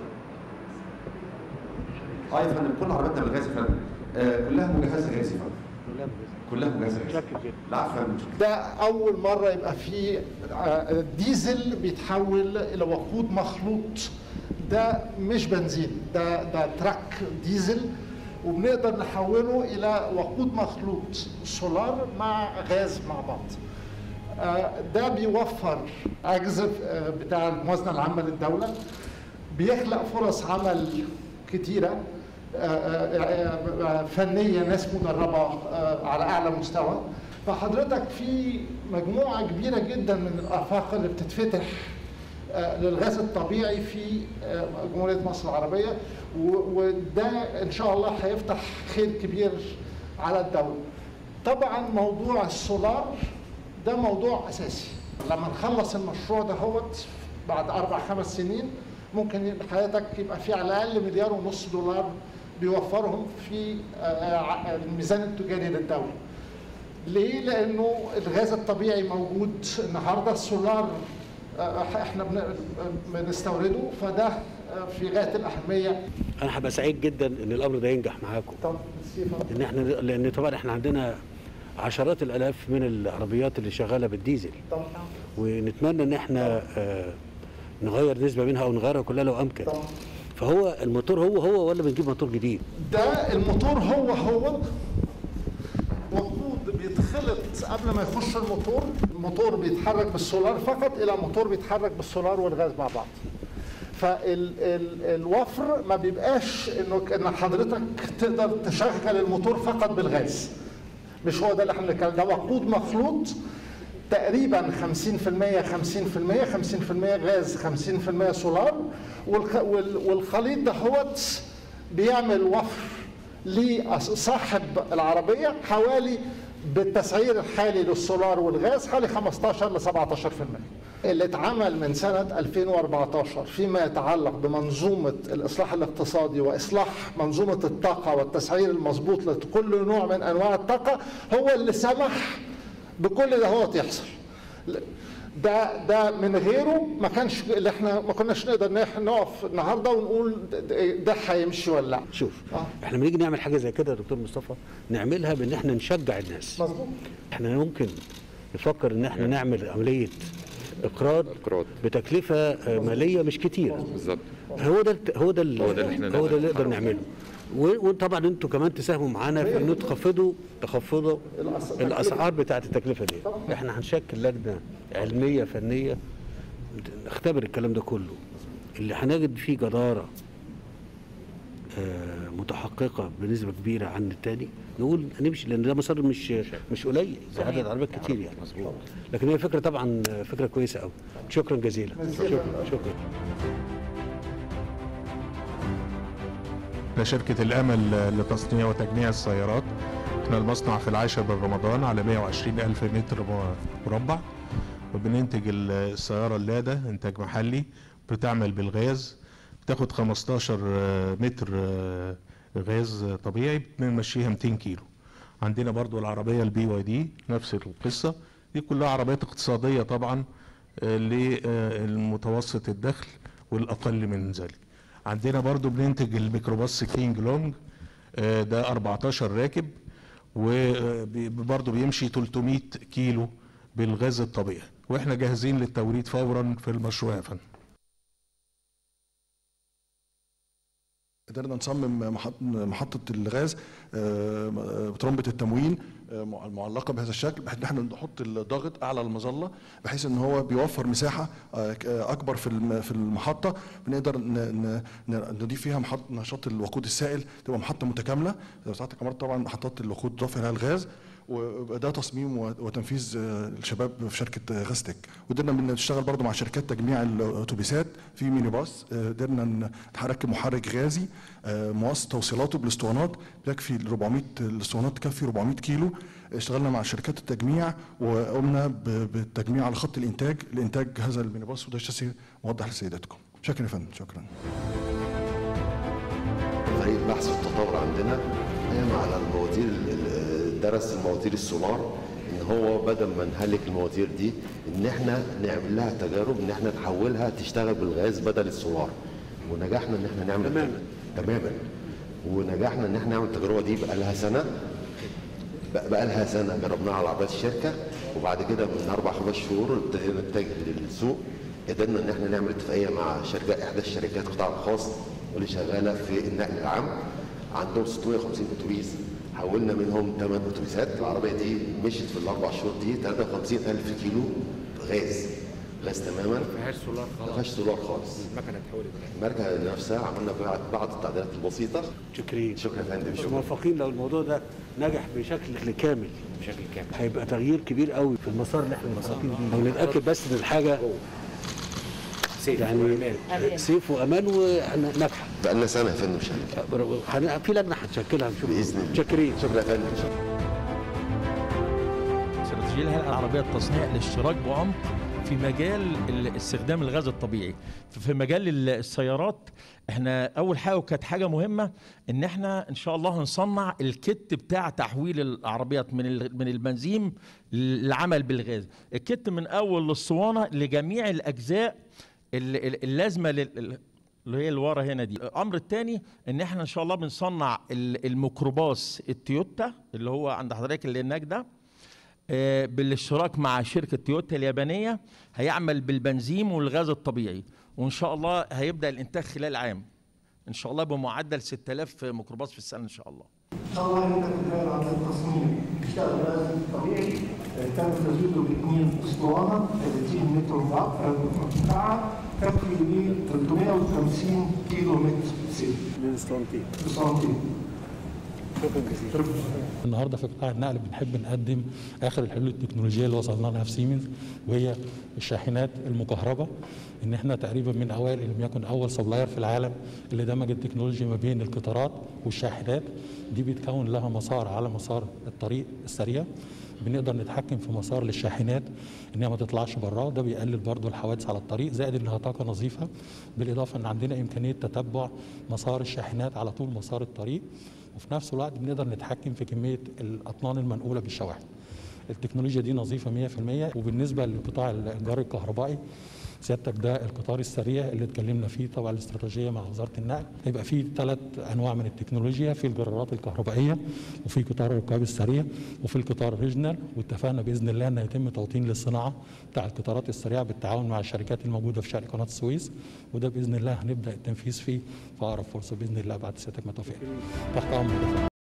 اه يا فندم كل عربياتنا بالغاز يا فندم آه كلها مجهزه غاز يا فندم كلها مجهزه غاز العفو يا فندم ده اول مره يبقى في ديزل بيتحول الى وقود مخلوط ده مش بنزين ده ده تراك ديزل وبنقدر نحوله الى وقود مخلوط سولار مع غاز مع بعض ده بيوفر عجز بتاع الموازنه العامه للدوله بيخلق فرص عمل كتيره فنيه ناس مدربه على اعلى مستوى فحضرتك في مجموعه كبيره جدا من الافاق اللي بتتفتح للغاز الطبيعي في جمهوريه مصر العربيه وده ان شاء الله هيفتح خير كبير على الدوله. طبعا موضوع السولار ده موضوع اساسي لما نخلص المشروع ده هوت بعد اربع خمس سنين ممكن حضرتك يبقى في على الاقل مليار ونص دولار بيوفرهم في الميزان التجاري للدوله. ليه؟ لانه الغاز الطبيعي موجود النهارده السولار احنا بنستورده فده في غايه الاهميه. انا هبقى سعيد جدا ان الامر ده ينجح معاكم. طبعا ان احنا لان طبعا احنا عندنا عشرات الالاف من العربيات اللي شغاله بالديزل. طبعا ونتمنى ان احنا نغير نسبه منها او نغيرها كلها لو امكن. طبعا فهو الموتور هو هو ولا بنجيب موتور جديد؟ ده الموتور هو هو وقود بيتخلط قبل ما يخش الموتور الموتور بيتحرك بالسولار فقط الى موتور بيتحرك بالسولار والغاز مع بعض فالوفر ما بيبقاش انه ان حضرتك تقدر تشغل الموتور فقط بالغاز مش هو ده اللي احنا بنتكلم ده وقود مخلوط تقريبا 50% 50% 50% غاز 50% سولار والخليط ده هوت بيعمل وفر لصاحب العربيه حوالي بالتسعير الحالي للسولار والغاز حوالي 15 ل 17% اللي اتعمل من سنة 2014 فيما يتعلق بمنظومة الإصلاح الاقتصادي وإصلاح منظومة الطاقة والتسعير المضبوط لكل نوع من أنواع الطاقة هو اللي سمح بكل ده هو يحصل ده ده من غيره ما كانش اللي احنا ما كناش نقدر نقف النهارده ونقول ده هيمشي ولا لا شوف آه. احنا لما نيجي نعمل حاجه زي كده يا دكتور مصطفى نعملها بان احنا نشجع الناس مظبوط احنا ممكن نفكر ان احنا نعمل عمليه اقراض بتكلفه ماليه مش كتيره بالظبط هو ده هو ده هو ده اللي احنا هو ده اللي نقدر نعمله وطبعا انتوا كمان تساهموا معانا في انه تخفضوا تخفضوا الاسعار بتاعه التكلفه دي احنا هنشكل لجنه علميه فنيه نختبر الكلام ده كله اللي هنجد فيه جداره متحققه بنسبه كبيره عن التاني نقول هنمشي لان ده مسار مش مش قليل ده عدد عربيات كتير يعني لكن هي فكره طبعا فكره كويسه قوي شكرا جزيلا شكرا شكرا احنا شركة الأمل لتصنيع وتجميع السيارات احنا المصنع في العاشر من رمضان على 120 ألف متر مربع وبننتج السيارة اللادا إنتاج محلي بتعمل بالغاز بتاخد 15 متر غاز طبيعي بنمشيها 200 كيلو عندنا برضو العربية البي واي دي نفس القصة دي كلها عربيات اقتصادية طبعا للمتوسط الدخل والأقل من ذلك عندنا برضو بننتج الميكروباص كينج لونج ده 14 راكب وبرضه بيمشي 300 كيلو بالغاز الطبيعي واحنا جاهزين للتوريد فورا في المشروع يا فندم قدرنا نصمم محطة الغاز بترمبة التموين المعلقة بهذا الشكل بحيث ان احنا نحط الضغط اعلى المظلة بحيث ان هو بيوفر مساحة اكبر في في المحطة بنقدر نضيف فيها محطة نشاط الوقود السائل تبقى محطة متكاملة زي ساعتك كمان طبعا محطات الوقود ضاف لها الغاز وده تصميم وتنفيذ الشباب في شركه غاستك وقدرنا بنشتغل برضو مع شركات تجميع الاتوبيسات في ميني باص قدرنا نركب محرك غازي موصل توصيلاته بالاسطوانات بيكفي 400 الاسطوانات تكفي 400 كيلو اشتغلنا مع شركات التجميع وقمنا بالتجميع على خط الانتاج لانتاج هذا الميني باص وده الشاسي موضح لسيادتكم شكرا يا فندم شكرا فريق البحث والتطور عندنا قام على المواتير درس المواتير السولار ان هو بدل ما نهلك المواتير دي ان احنا نعمل لها تجارب ان احنا نحولها تشتغل بالغاز بدل السولار ونجحنا ان احنا نعمل تماما تماما ونجحنا ان احنا نعمل التجربه دي بقى لها سنه بقى لها سنه جربناها على عربيات الشركه وبعد كده من اربع خمس شهور ابتدينا نتجه للسوق قدرنا ان احنا نعمل اتفاقيه مع شركه احدى الشركات القطاع الخاص واللي شغاله في النقل العام عندهم 650 اتوبيس حولنا منهم 8 اتوبيسات العربيه دي مشيت في الاربع شهور دي 53000 كيلو غاز غاز تماما ما فيهاش سولار خالص ما فيهاش سولار خالص المكنه اتحولت الماركه نفسها عملنا بعض بعض التعديلات البسيطه شكرين شكرا يا فندم شكرا موفقين لو الموضوع ده نجح بشكل كامل بشكل كامل هيبقى تغيير كبير قوي في المسار اللي احنا موافقين بيه ونتاكد بس ان الحاجه سيف يعني وأمان. سيف وامان وناجحه بقى لنا سنه يا فندم شغال في لجنه هتشكلها نشوف باذن الله شاكرين شكرا يا فندم استراتيجيه الهيئه العربيه للتصنيع الاشتراك بعمق في مجال استخدام الغاز الطبيعي في مجال السيارات احنا اول حاجه وكانت حاجه مهمه ان احنا ان شاء الله هنصنع الكت بتاع تحويل العربيات من من البنزين للعمل بالغاز الكت من اول للصوانه لجميع الاجزاء اللازمه لل اللي هي اللي ورا هنا دي الامر الثاني ان احنا ان شاء الله بنصنع الميكروباص التويوتا اللي هو عند حضرتك اللي هناك ده بالاشتراك مع شركه تويوتا اليابانيه هيعمل بالبنزين والغاز الطبيعي وان شاء الله هيبدا الانتاج خلال عام ان شاء الله بمعدل 6000 ميكروباص في السنه ان شاء الله ان شاء الله انت في على التصميم اشتغل غاز طبيعي تم تزويده باثنين اسطوانه 30 متر مربع تكفي ب 350 كيلو متر سيل من اسطوانتين اسطوانتين شكرا جزيلا النهارده في قطاع النقل بنحب نقدم اخر الحلول التكنولوجيه اللي وصلنا لها في سيمنز وهي الشاحنات المكهرباء ان احنا تقريبا من اوائل ان لم يكن اول سبلاير في العالم اللي دمج التكنولوجيا ما بين القطارات والشاحنات دي بيتكون لها مسار على مسار الطريق السريع بنقدر نتحكم في مسار للشاحنات انها ما تطلعش براه ده بيقلل برضو الحوادث على الطريق زائد انها طاقه نظيفه بالاضافه ان عندنا امكانيه تتبع مسار الشاحنات على طول مسار الطريق وفي نفس الوقت بنقدر نتحكم في كميه الاطنان المنقوله بالشواحن التكنولوجيا دي نظيفه 100% وبالنسبه لقطاع الجار الكهربائي سيادتك ده القطار السريع اللي اتكلمنا فيه طبعا الاستراتيجيه مع وزاره النقل هيبقى فيه ثلاث انواع من التكنولوجيا في الجرارات الكهربائيه وفي قطار الركاب السريع وفي القطار الريجنال واتفقنا باذن الله ان يتم توطين للصناعه بتاع القطارات السريعه بالتعاون مع الشركات الموجوده في شرق قناه السويس وده باذن الله هنبدا التنفيذ فيه في اقرب فرصه باذن الله بعد سيادتك ما توفيق تحت امرك